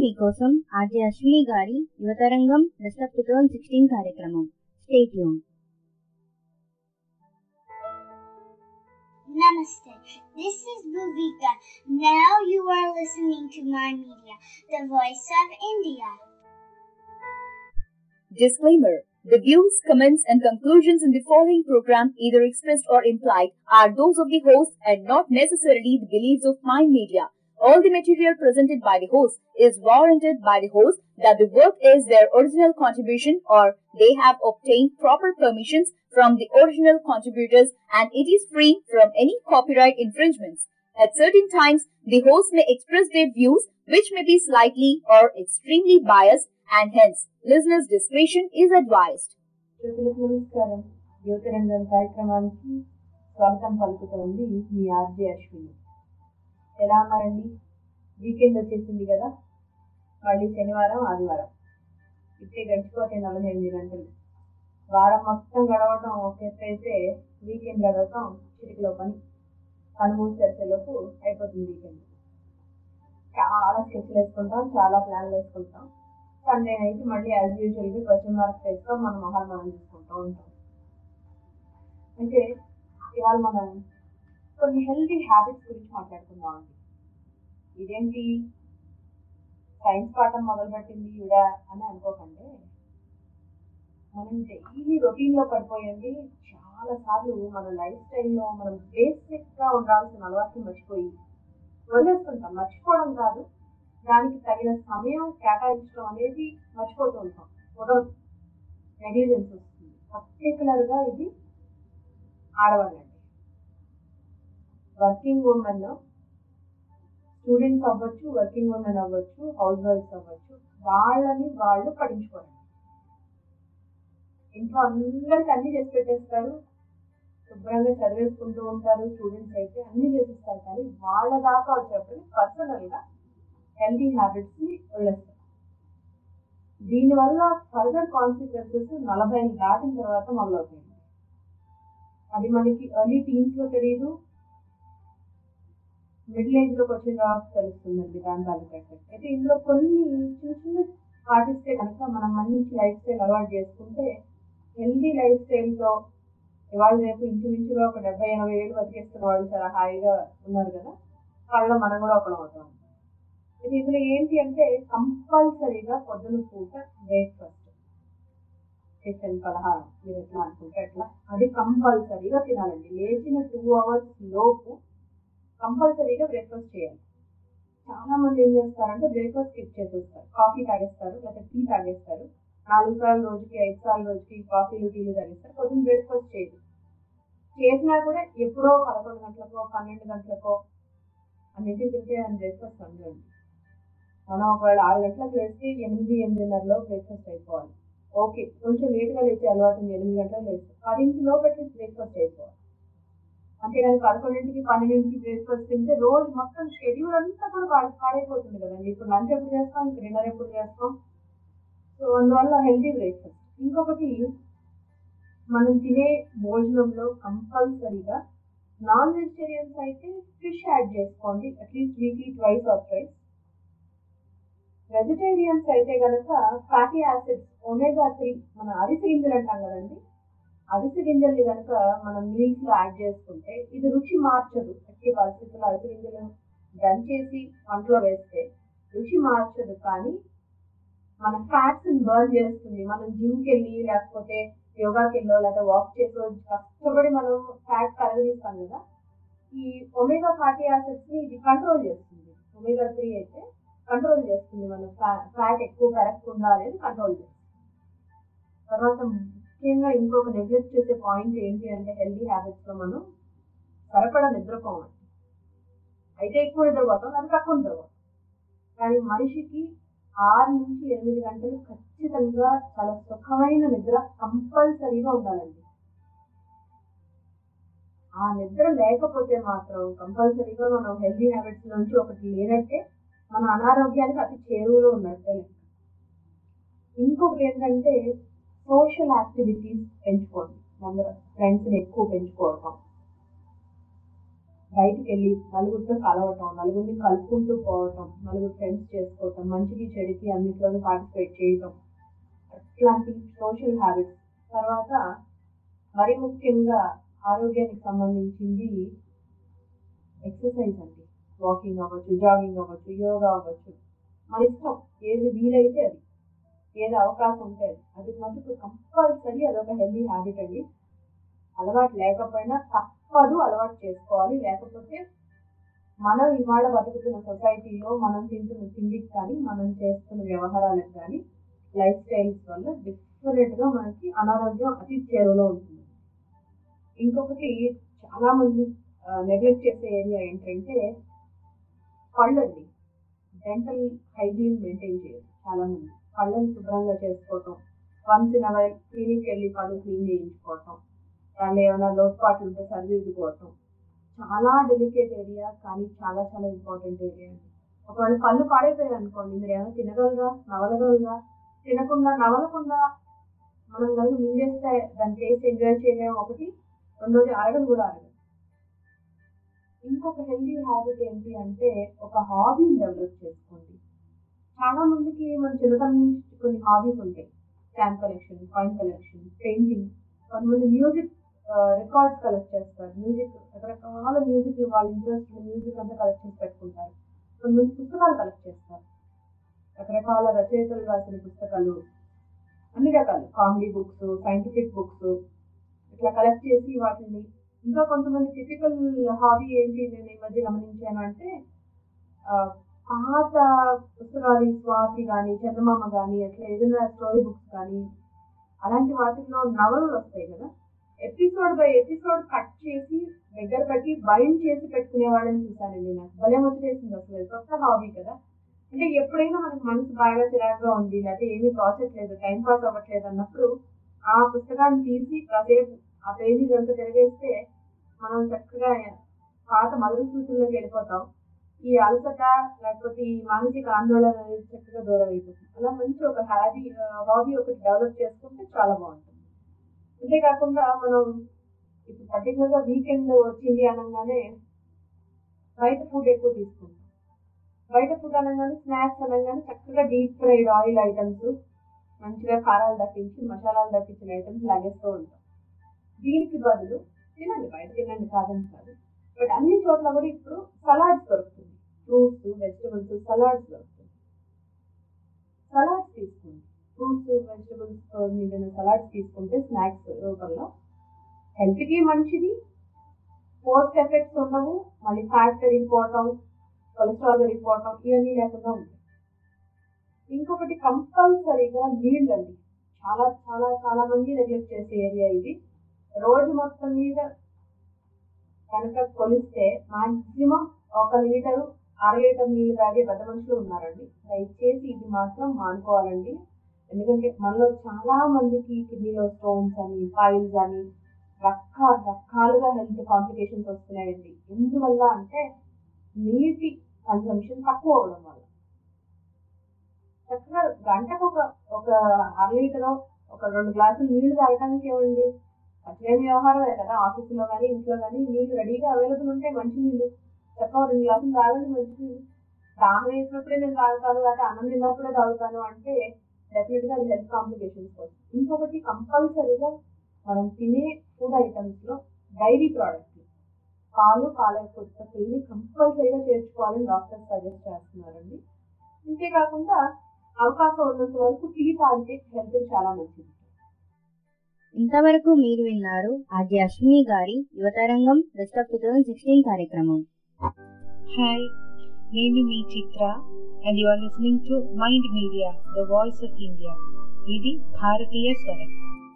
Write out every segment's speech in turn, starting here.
మీకోసం ఆర్జే అశ్విని గారి Yuvatarangam best of two thousand sixteen కార్యక్రమం స్టేట్ యూన్ Namaste. This is Bhuvika. Now you are listening to my media, the voice of India. Disclaimer The views, comments, and conclusions in the following program, either expressed or implied, are those of the host and not necessarily the beliefs of Mind Media. All the material presented by the host is warranted by the host that the work is their original contribution or they have obtained proper permissions from the original contributors and it is free from any copyright infringements. At certain times, the host may express their views which may be slightly or extremely biased and hence listeners' discretion is advised. శ్రోతలకు నమస్కారం యువతరంగం కార్యక్రమానికి స్వాగతం పలుకుతోంది మీ RJ Ashwini ఎలా ఉన్నారండి weekend వచ్చేసింది కదా మళ్ళీ శనివారం ఆదివారం ఇప్పుడే గడిచిపోతే నలభై ఎనిమిది గంటలు వారం మొత్తం గడవటం ఒక ఎత్తు అయితే వీకెండ్ గడవటం చిటికలో పని కనుమూసి తెరిచేలోపు అయిపోతుంది వీకెండ్ చాలా స్కెచ్లు వేసుకుంటాం చాలా ప్లాన్లు వేసుకుంటాం సండే నైట్ మళ్ళీ యాజ్ యూజువల్గా క్వశ్చన్ మార్క్స్ వేసుకో మన మొహాలు మనం చూసుకుంటూ ఉంటాం అయితే ఇవాళ మనం కొన్ని హెల్తీ హ్యాబిట్స్ గురించి మాట్లాడుకుందాం అండి ఇదేంటి సైన్స్ పాఠం మొదలుపెట్టింది ఈవిడ అని అనుకోకండి మనం డైలీ రొటీన్లో పడిపోయండి చాలా సార్లు మన లైఫ్ స్టైల్లో మనం బేసిక్గా ఉండాల్సిన అలవాట్లు మర్చిపోయి వదిలేస్తుంటాం మర్చిపోవడం కాదు దానికి తగిన సమయం కేటాయించడం అనేది మర్చిపోతూ ఉంటాం కుదరదు నెగ్లిజెన్స్ వస్తుంది పర్టికులర్గా ఇది ఆడవాళ్ళండి వర్కింగ్ ఉమెన్ స్టూడెంట్స్ అవ్వచ్చు వర్కింగ్ ఉమెన్ అవ్వచ్చు హౌస్ వైఫ్స్ అవ్వచ్చు వాళ్ళని వాళ్ళు పడించుకోరండి ఇంట్లో అందరికి అన్ని చేసి పెట్టేస్తారు శుభ్రంగా చదివేసుకుంటూ ఉంటారు స్టూడెంట్స్ అయితే అన్ని చేసిస్తారు కానీ వాళ్ళ దాకా వచ్చేప్పుడు పర్సనల్గా హెల్తీ హ్యాబిట్స్ని వదిలేస్తారు దీనివల్ల ఫర్దర్ కాన్సిక్వెన్సెస్ నలభై దాటిన తర్వాత మొదలవుతాయి అది మనకి ఎర్లీ టీన్స్లో తెలియదు మిడిల్ ఏజ్లోకి వచ్చిన తర్వాత తెలుస్తుందండి దాని తాలూకు ఎఫెక్ట్ అయితే ఇందులో కొన్ని చిన్న చిన్న పాటిస్తే కనుక మనం మంచి లైఫ్ స్టైల్ అలవాటు చేసుకుంటే హెల్దీ లైఫ్ స్టైల్తో ఇవాళ రేపు ఇంచుమించుగా ఒక డెబ్బై ఎనభై ఏళ్ళు బతికేస్తున్న వాళ్ళు చాలా హాయిగా ఉన్నారు కదా వాళ్ళలో మనం కూడా ఒకడం అవుతాం ఇది ఇందులో ఏంటి అంటే కంపల్సరీగా పొద్దున పూట బ్రేక్ఫాస్ట్ టిఫిన్ పలహారం మీరు ఎట్లా అనుకుంటే అట్లా అది కంపల్సరీగా తినాలండి లేచిన టూ అవర్స్ లోపు కంపల్సరీగా బ్రేక్ఫాస్ట్ చేయాలి చాలా మంది ఏం చేస్తారంటే బ్రేక్ఫాస్ట్ స్కిప్ చేసేస్తారు కాఫీ తాగేస్తారు లేకపోతే టీ తాగేస్తారు నాలుగు సార్లు రోజుకి ఐదు సార్లు రోజుకి కాఫీలు టీలు తాగేస్తారు పొద్దున్న బ్రేక్ఫాస్ట్ చేయదు చేసినా కూడా ఎప్పుడో పదకొండు గంటలకో పన్నెండు గంటలకో అన్నింటికి తింటే అని బ్రేక్ఫాస్ట్ అందరండి మనం ఒకవేళ ఆరు గంటలకు లేస్తే ఎనిమిది ఎనిమిదిన్నరలో బ్రేక్ఫాస్ట్ అయిపోవాలి ఓకే కొంచెం లేట్గా లేచే అలవాటు ఉంది ఎనిమిది గంటలకు లేస్తే పదింటిలో పెట్టి బ్రేక్ఫాస్ట్ అయిపోవాలి అంతేగాని పదకొండింటికి పన్నెండింటికి బ్రేక్ఫాస్ట్ తింటే రోజు మొత్తం షెడ్యూల్ అంతా కూడా పాడై పాడైపోతుంది కదండి ఇప్పుడు లంచ్ ఎప్పుడు చేస్తాం ఇంకా డిన్నర్ ఎప్పుడు చేస్తాం సో అందువల్ల హెల్తీ బ్రేక్ఫాస్ట్ ఇంకొకటి మనం తినే భోజనంలో కంపల్సరీగా నాన్ వెజిటేరియన్స్ అయితే ఫిష్ యాడ్ చేసుకోండి at least weekly twice or twice vegetarians అయితే కనుక ఫ్యాటీ యాసిడ్స్ ఒమేగా త్రీ మన అరిసి గింజలు అంటాం కదండి అరిసి గింజల్ని కనుక మనం మీల్స్ లో యాడ్ చేసుకుంటే ఇది రుచి మార్చదు ఎట్టి పరిస్థితుల్లో అరిసి గింజలు దంచేసి వంటలో వేస్తే రుచి మార్చదు కానీ మన ఫ్యాట్స్ బర్న్ చేస్తుంది మనం జిమ్కి వెళ్ళి లేకపోతే యోగాకి వెళ్ళో లేకపోతే వాక్ చేసో కష్టపడి మనం ఫ్యాట్ కరగదీస్తాం కదా ఈ ఒమేగా ఫ్యాటీ యాసిడ్స్ ని ఇది కంట్రోల్ చేస్తుంది ఒమేగా త్రీ అయితే కంట్రోల్ చేస్తుంది మన ఫ్యాట్ ఎక్కువ పెరగకుండా అనేది కంట్రోల్ చేస్తుంది తర్వాత ముఖ్యంగా ఇంకొక నెగ్లెక్ట్ చేసే పాయింట్ ఏంటి అంటే హెల్దీ హ్యాబిట్స్ లో మనం సరిపడా నిద్రపోవాలి అయితే ఎక్కువ నిద్రపోతాం అది తక్కువ నిద్రపోతాం కానీ మనిషికి ఆరు నుంచి ఎనిమిది గంటలు ఖచ్చితంగా చాలా సుఖమైన నిద్ర కంపల్సరీగా ఉండాలండి ఆ నిద్ర లేకపోతే మాత్రం కంపల్సరీగా మనం హెల్దీ హ్యాబిట్స్ నుంచి ఒకటి లేనట్టే మన అనారోగ్యానికి అతి చేరువలో ఉన్నట్టే లెక్క ఇంకొకటి ఏంటంటే సోషల్ యాక్టివిటీస్ పెంచుకోండి నెంబర్ ఫ్రెండ్స్ని ఎక్కువ పెంచుకోవడం బయటికి వెళ్ళి నలుగురితో కలవటం నలుగురిని కలుపుకుంటూ పోవటం నలుగురు ఫ్రెండ్స్ చేసుకోవటం మంచికి చెడికి అన్నిట్లోనూ పార్టిసిపేట్ చేయటం అట్లాంటి సోషల్ హ్యాబిట్స్ తర్వాత మరి ముఖ్యంగా ఆరోగ్యానికి సంబంధించింది ఎక్సర్సైజ్ అండి వాకింగ్ అవ్వచ్చు జాగింగ్ అవ్వచ్చు యోగా అవ్వచ్చు మన ఇష్టం ఏది వీలైతే అది ఏది అవకాశం ఉంటే అది అది మటుకు కంపల్సరీ అదొక హెల్దీ హ్యాబిట్ అండి అలవాటు లేకపోయినా తప్పదు అలవాటు చేసుకోవాలి లేకపోతే మనం ఇవాళ బతుకుతున్న సొసైటీలో మనం తింటున్న తిండికి కానీ మనం చేస్తున్న వ్యవహారాలకు కానీ లైఫ్ స్టైల్స్ వల్ల డిఫరెంట్ గా మనకి అనారోగ్యం అతి చేరువలో ఉంటుంది ఇంకొకటి చాలా మంది నెగ్లెక్ట్ చేసే ఏరియా ఏంటంటే పళ్ళు అండి డెంటల్ హైజీన్ మెయింటైన్ చేయరు చాలా మంది పళ్ళని శుభ్రంగా చేసుకోవటం వన్స్ ఇన్ అవైల్ క్లినిక్ వెళ్ళి పళ్ళు క్లీన్ చేయించుకోవటం దానిలో ఏమైనా లోటుపాట్లు ఉంటే సరిదిద్దుకోవటం చాలా డెలికేట్ ఏరియా కానీ చాలా చాలా ఇంపార్టెంట్ ఏరియా అండి ఒకవేళ పళ్ళు పాడైపోయాయి అనుకోండి మీరు ఏమైనా తినగలరా నవలగలరా తినకుండా నవలకుండా మనం కనుక మింగేస్తే దాని టేస్ట్ ఎంజాయ్ చేయలేము ఒకటి రెండోది అరగదు కూడా అరగదు ఇంకొక హెల్దీ హ్యాబిట్ ఏంటి అంటే ఒక హాబీని డెవలప్ చేసుకోండి చాలా మందికి మన చిన్నతనం నుంచి కొన్ని హాబీస్ ఉంటాయి stamp collection coin collection painting కొంతమంది మ్యూజిక్ రికార్డ్స్ కలెక్ట్ చేస్తారు మ్యూజిక్ రకరకాల మ్యూజిక్ వాళ్ళ ఇంట్రెస్ట్ మ్యూజిక్ అంతా కలెక్ట్ చేసి పెట్టుకుంటారు కొంతమంది పుస్తకాలు కలెక్ట్ చేస్తారు రకరకాల రచయితలు రాసిన పుస్తకాలు అన్ని రకాలు కామెడీ బుక్స్ సైంటిఫిక్ బుక్స్ ఇట్లా కలెక్ట్ చేసి వాటిని ఇంకా కొంతమంది టిపికల్ హాబీ ఏంటి నేను ఈ మధ్య గమనించాను అంటే ఆ, పాత పుస్తకాలు ఈ స్వాతి కానీ చందమామ కానీ అట్లా ఏదైనా స్టోరీ బుక్స్ కానీ అలాంటి వాటిల్లో నవలలు వస్తాయి కదా ఎపిసోడ్ బై ఎపిసోడ్ కట్ చేసి దగ్గర పెట్టి బైండ్ చేసి పెట్టుకునే వాళ్ళని చూసానండి నాకు భలే వచ్చేసింది అసలు ఇది కొత్త హాబీ కదా అంటే ఎప్పుడైనా మనకు మనసు బాగా చిరాకుగా ఉంది లేకపోతే ఏమీ తోచట్లేదు టైం పాస్ అవ్వట్లేదు అన్నప్పుడు ఆ పుస్తకాన్ని తీసి కాసేపు ఆ పేజీ కనుక తిరిగేస్తే మనం చక్కగా పాత మధుర సూచనలోకి వెళ్ళిపోతాం ఈ అలసట లేకపోతే ఈ మానసిక ఆందోళన అనేది చక్కగా దూరం అయిపోతుంది అలా మంచి ఒక హ్యాబీ హాబీ ఒకటి డెవలప్ చేసుకుంటే చాలా బాగుంటుంది అంతేకాకుండా మనం ఇప్పుడు పర్టికులర్గా వీకెండ్ వచ్చింది అనగానే బయట ఫుడ్ ఎక్కువ తీసుకుంటాం బయట ఫుడ్ అనగానే స్నాక్స్ అనగానే చక్కగా డీప్ ఫ్రైడ్ ఆయిల్ ఐటమ్స్ మంచిగా కారాలు దక్కించి మసాలాలు దక్కించిన ఐటమ్స్ లాగేస్తూ ఉంటాం దీనికి బదులు తినండి బయట తినండి కాదని కాదు బట్ అన్ని చోట్ల కూడా ఇప్పుడు సలాడ్స్ దొరుకుతుంది ఫ్రూట్స్ వెజిటబుల్స్ సలాడ్స్ దొరుకుతుంది సలాడ్స్ తీసుకోండి ఫ్రూట్స్ వెజిటబుల్స్ మీద సలాడ్స్ తీసుకుంటే స్నాక్స్ రూపంలో హెల్త్కి మంచిది పోస్ట్ ఎఫెక్ట్స్ ఉండవు మళ్ళీ ఫ్యాట్ పెరిగిపోవటం కొలెస్ట్రాల్ పెరిగిపోవటం ఇవన్నీ లేకుండా ఉంటాయి ఇంకొకటి కంపల్సరీగా నీళ్ళు అండి చాలా చాలా చాలా మంది నెగ్లెక్ట్ చేసే ఏరియా ఇది రోజు మొత్తం మీద కనుక కొలిస్తే మాక్సిమం ఒక లీటరు అర లీటర్ నీళ్ళు తాగే పెద్ద మనుషులు ఉన్నారండి దయచేసి ఇది మాత్రం మానుకోవాలండి ఎందుకంటే మనలో చాలా మందికి కిడ్నీలో స్టోన్స్ అని ఫైల్స్ అని రకరకాలుగా హెల్త్ కాంప్లికేషన్స్ వస్తున్నాయండి ఎందువల్ల అంటే నీటి కన్సంప్షన్ తక్కువ అవడం వల్ల చక్కగా గంటకు ఒక ఒక అర లీటర్ ఒక రెండు గ్లాసులు నీళ్లు తాగడానికి ఏమండి అట్లేని వ్యవహారమే కదా ఆఫీసులో కానీ ఇంట్లో కానీ నీళ్లు రెడీగా అవైలబుల్ ఉంటాయి మంచి నీళ్లు చక్కగా రెండు గ్లాసులు తాగండి మంచి నీళ్ళు దాహం వేసినప్పుడే నేను తాగుతాను లేకపోతే అన్నం తిన్నప్పుడే తాగుతాను అంటే డెఫినెట్ గా అది హెల్త్ కాంప్లికేషన్స్ వస్తుంది ఇంకొకటి కంపల్సరీగా మనం తినే ఫుడ్ ఐటమ్స్ లో డైరీ ప్రోడక్ట్స్ పాలు పాల యొక్క ఉత్పత్తుల్ని కంపల్సరీగా చేర్చుకోవాలని డాక్టర్స్ సజెస్ట్ చేస్తున్నారండి అంతేకాకుండా అవకాశం ఉన్నంత వరకు టీ తాగితే హెల్త్ చాలా మంచిది ఇంతవరకు మీరు విన్నారు ఆర్జే అశ్విని గారి Yuvatarangam best of two thousand sixteen కార్యక్రమం హాయ్ నేను మీ Chitra and you are listening to Mind Media the voice of India ఇది భారతీయ స్వరం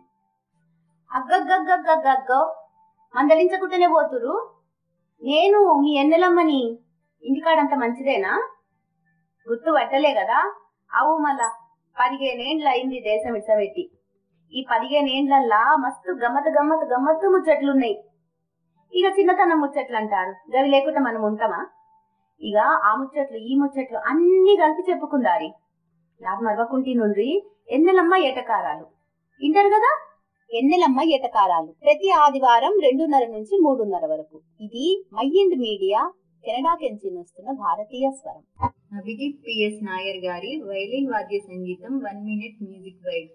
అగ్గగ్గగ్గగ్గగ్గో మందలించకుంటేనే పోతురు నేను మీ ఎన్నెలమ్మని ఇంటికాడంత మంచిదేనా గుర్తు పట్టలే కదా అవు మళ్ళా పదిహేనేండ్లు అయింది దేశం ఇచ్చబెట్టి ఈ పదిహేనేండ్లల్లా మస్తు గమ్మత్ గమ్మత్ గమ్మత్తు ముచ్చట్లున్నాయి ఇక చిన్నతనం ముచ్చట్లు అంటారు గవి లేకుండా మనం ఉంటామా ఇక ఆ ముచ్చట్లు ఈ ముచ్చట్లు అన్ని కలిపి చెప్పుకుందారి లాభం అరవకుంటి నుండి ఎన్నెలమ్మ ఏటకారాలు ఇంటారు కదా ఎన్నెలమ్మ ఎటకారాలు ప్రతి ఆదివారం రెండున్నర నుంచి మూడున్నర వరకు ఇది మైండ్ మీడియా కెనడా కెంచి వస్తున్న భారతీయ స్వరం అభిజిత్ పిఎస్ నాయర్ గారి వైలిన్ వాద్య సంగీతం వన్ మినిట్ మ్యూజిక్ వైడ్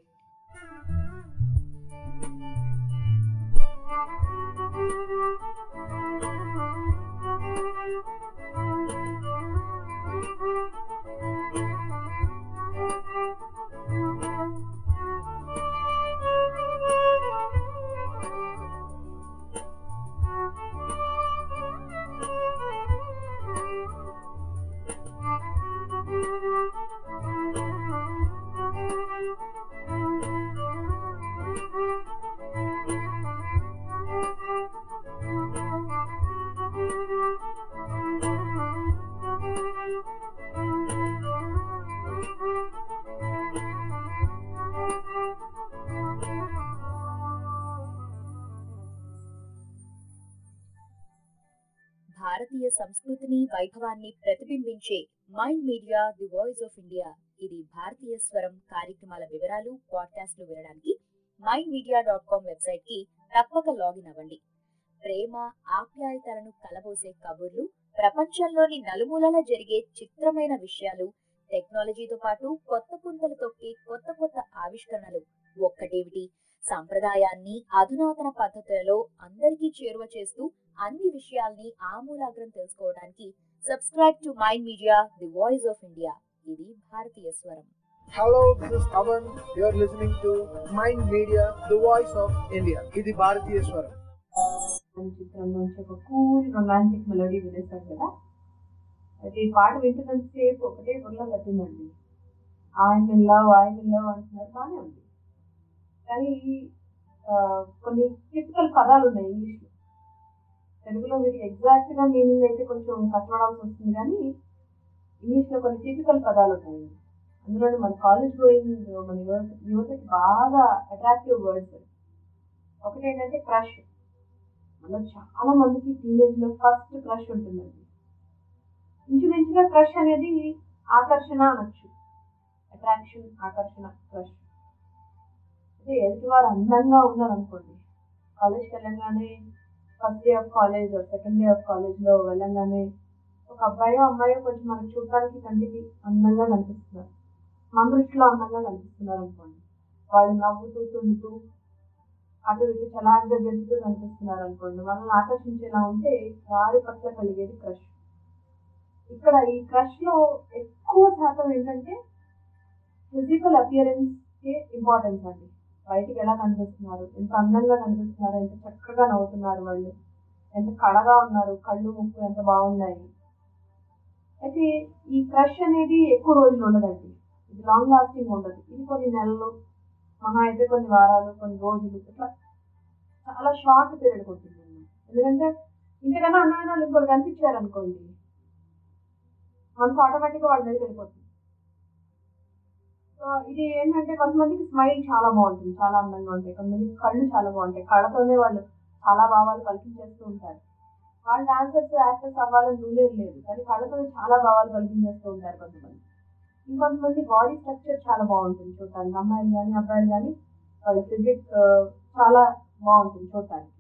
భారతీయ సంస్కృతిని వైభవాన్ని ప్రతిబింబించే Mind Media the voice of India ఇది భారతీయ స్వరం కార్యక్రమాల వివరాలు పాడ్కాస్ట్లు వినడానికి Mind Media dot com website కి తప్పక లాగిన్ అవ్వండి ప్రేమ ఆప్యాయతలను కలబోసే కబుర్లు ప్రపంచంలోని నలుమూలల జరిగే చిత్రమైన విషయాలు టెక్నాలజీతో పాటు కొత్త పుంతలు తొక్కి కొత్త కొత్త ఆవిష్కరణలు ఒక్కటేమిటి సంప్రదాయాన్ని అధునాతన పద్ధతులలో అందరికీ చేరువ చేస్తూ అన్ని విషయాల్ని ఆమూలాగ్రం తెలుసుకోవడానికి subscribe to Mind Media the voice of India ఇది భారతీయ స్వరం Hello, this is Avan. You are listening to Mind Media, the voice of India. ఇది భారతీయ స్వరం అని చిత్రంలోంచి ఒక కూల్ రొమాంటిక్ మెలోడీ వినేశారు కదా అయితే ఈ పాట వింటున్నంతసేపు ఒకటే బుర్ర తట్టిందండి ఆయన లవ్ ఆయన లవ్ అంటున్నారు బాగానే ఉంది కానీ ఆ, కొన్ని టిపికల్ పదాలు ఉన్నాయి ఇంగ్లీష్లో తెలుగులో వీటికి ఎగ్జాక్ట్ గా మీనింగ్ అయితే కొంచెం కష్టపడాల్సి వస్తుంది కానీ ఇంగ్లీష్లో కొన్ని టిపికల్ పదాలు ఉన్నాయి అందులోనే మన కాలేజ్ గోయింగ్ మన యువత యువతకి బాగా అట్రాక్టివ్ వర్డ్స్ ఒకటి ఏంటంటే క్రష్ మనలో చాలా మందికి టీనేజ్ లో ఫస్ట్ క్రష్ ఉంటుందండి ఇంచుమించుగా క్రష్ అనేది ఆకర్షణ అనొచ్చు అట్రాక్షన్ ఆకర్షణ క్రష్ అంటే ఎదుటివారు అందంగా ఉన్నారనుకోండి కాలేజ్కి వెళ్ళంగానే first day of college second day of college లో వెళ్ళంగానే ఒక అబ్బాయో అమ్మాయో కొంచెం మనకు చూడటానికి కంటికి అందంగా కనిపిస్తున్నారు మన దృష్టిలో అందంగా కనిపిస్తున్నారు అనుకోండి వాళ్ళు నవ్వుతూ తుండుతూ అటు ఇటు చలాగ్గా గెలుతూ కనిపిస్తున్నారు అనుకోండి మనల్ని ఆకర్షించేలా ఉంటే వారి పట్ల కలిగేది క్రష్ ఇక్కడ ఈ క్రష్ లో ఎక్కువ శాతం ఏంటంటే ఫిజికల్ అపియరెన్స్ కే ఇంపార్టెన్స్ అండి బయటికి ఎలా కనిపిస్తున్నారు ఎంత అందంగా కనిపిస్తున్నారు ఎంత చక్కగా నవ్వుతున్నారు వాళ్ళు ఎంత కళగా ఉన్నారు కళ్ళు ముక్కు ఎంత బాగున్నాయి అయితే ఈ క్రష్ అనేది ఎక్కువ రోజులు ఉండదండి ఇది లాంగ్ లాస్టింగ్ ఉండదు ఇది కొన్ని నెలలు మహా అయితే కొన్ని వారాలు కొన్ని రోజులు ఇట్లా చాలా షార్ట్ పీరియడ్ ఉంటుంది ఎందుకంటే ఇంతకన్నా అందమైన వాళ్ళు ఇంకోటి కనిపించారు అనుకోండి మనసు ఆటోమేటిక్గా వాళ్ళ మీదకి వెళ్ళిపోతుంది సో ఇది ఏంటంటే కొంతమందికి స్మైల్ చాలా బాగుంటుంది చాలా అందంగా ఉంటాయి కొంతమందికి కళ్ళు చాలా బాగుంటాయి కళ్ళతోనే వాళ్ళు చాలా భావాలు కల్పించేస్తూ ఉంటారు వాళ్ళు డాన్సర్స్ యాక్టర్స్ అవ్వాలని రూలేం లేదు కానీ కళ్ళతోనే చాలా భావాలు కల్పించేస్తూ ఉంటారు కొంతమంది ఇంకొంతమంది బాడీ స్ట్రక్చర్ చాలా బాగుంటుంది చూడటానికి అమ్మాయిలు కానీ అబ్బాయిలు కానీ వాళ్ళ ఫిజిక్స్ చాలా బాగుంటుంది చూడటానికి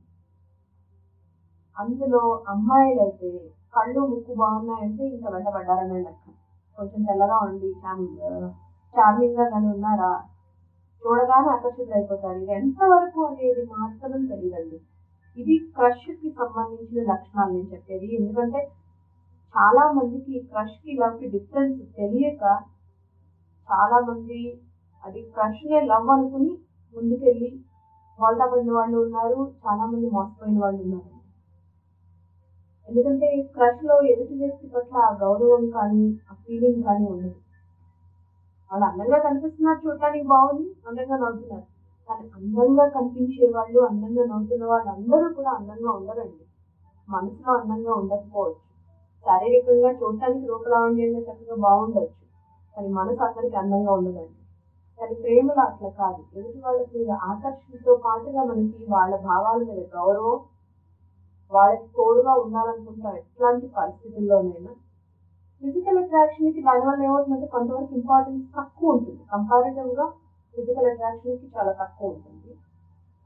అందులో అమ్మాయిలు అయితే కళ్ళు ముక్కు బాగున్నాయంటే ఇంకా వెంటబడ్డారనే లెక్క కొంచెం తెల్లగా ఉండి చార్మింగ్ గా కానీ ఉన్నారా చూడగానే ఆకర్షితులు అయిపోతారు ఇది ఎంతవరకు అనేది మాత్రం తెలియదండి ఇది క్రష్ కి సంబంధించిన లక్షణాలు నేను చెప్పేది ఎందుకంటే చాలా మందికి క్రష్ కి లవ్ కి డిఫరెన్స్ తెలియక చాలా మంది అది క్రష్ నే లవ్ అనుకుని ముందుకెళ్ళి వాళ్ళ పడిన వాళ్ళు ఉన్నారు చాలా మంది మోసపోయిన వాళ్ళు ఉన్నారు ఎందుకంటే క్రష్ లో ఎదుటి వ్యక్తి పట్ల ఆ గౌరవం కానీ ఆ ఫీలింగ్ కానీ ఉండదు వాళ్ళు అందంగా కనిపిస్తున్నారు చూడటానికి బాగుంది అందంగా నవ్వుతున్నారు కానీ అందంగా కనిపించే వాళ్ళు అందంగా నవ్వుతున్న వాళ్ళు అందరూ కూడా అందంగా ఉండరండి మనసులో అందంగా ఉండకపోవచ్చు శారీరకంగా చూడటానికి రూపలావణ్యంగా చక్కగా బాగుండొచ్చు కానీ మనసు అందరికి అందంగా ఉండదండి కానీ ప్రేమలో అట్లా కాదు ఎదుటి వాళ్ళ మీద ఆకర్షణతో పాటుగా మనకి వాళ్ళ భావాల మీద గౌరవం వాళ్ళకి తోడుగా ఉండాలనుకుంటాం ఎట్లాంటి పరిస్థితుల్లోనైనా ఫిజికల్ అట్రాక్షన్ కి దానివల్ల ఏమవుతుందంటే కొంతవరకు ఇంపార్టెన్స్ తక్కువ ఉంటుంది కంపారిటివ్ గా ఫిజికల్ అట్రాక్షన్ కి చాలా తక్కువ ఉంటుంది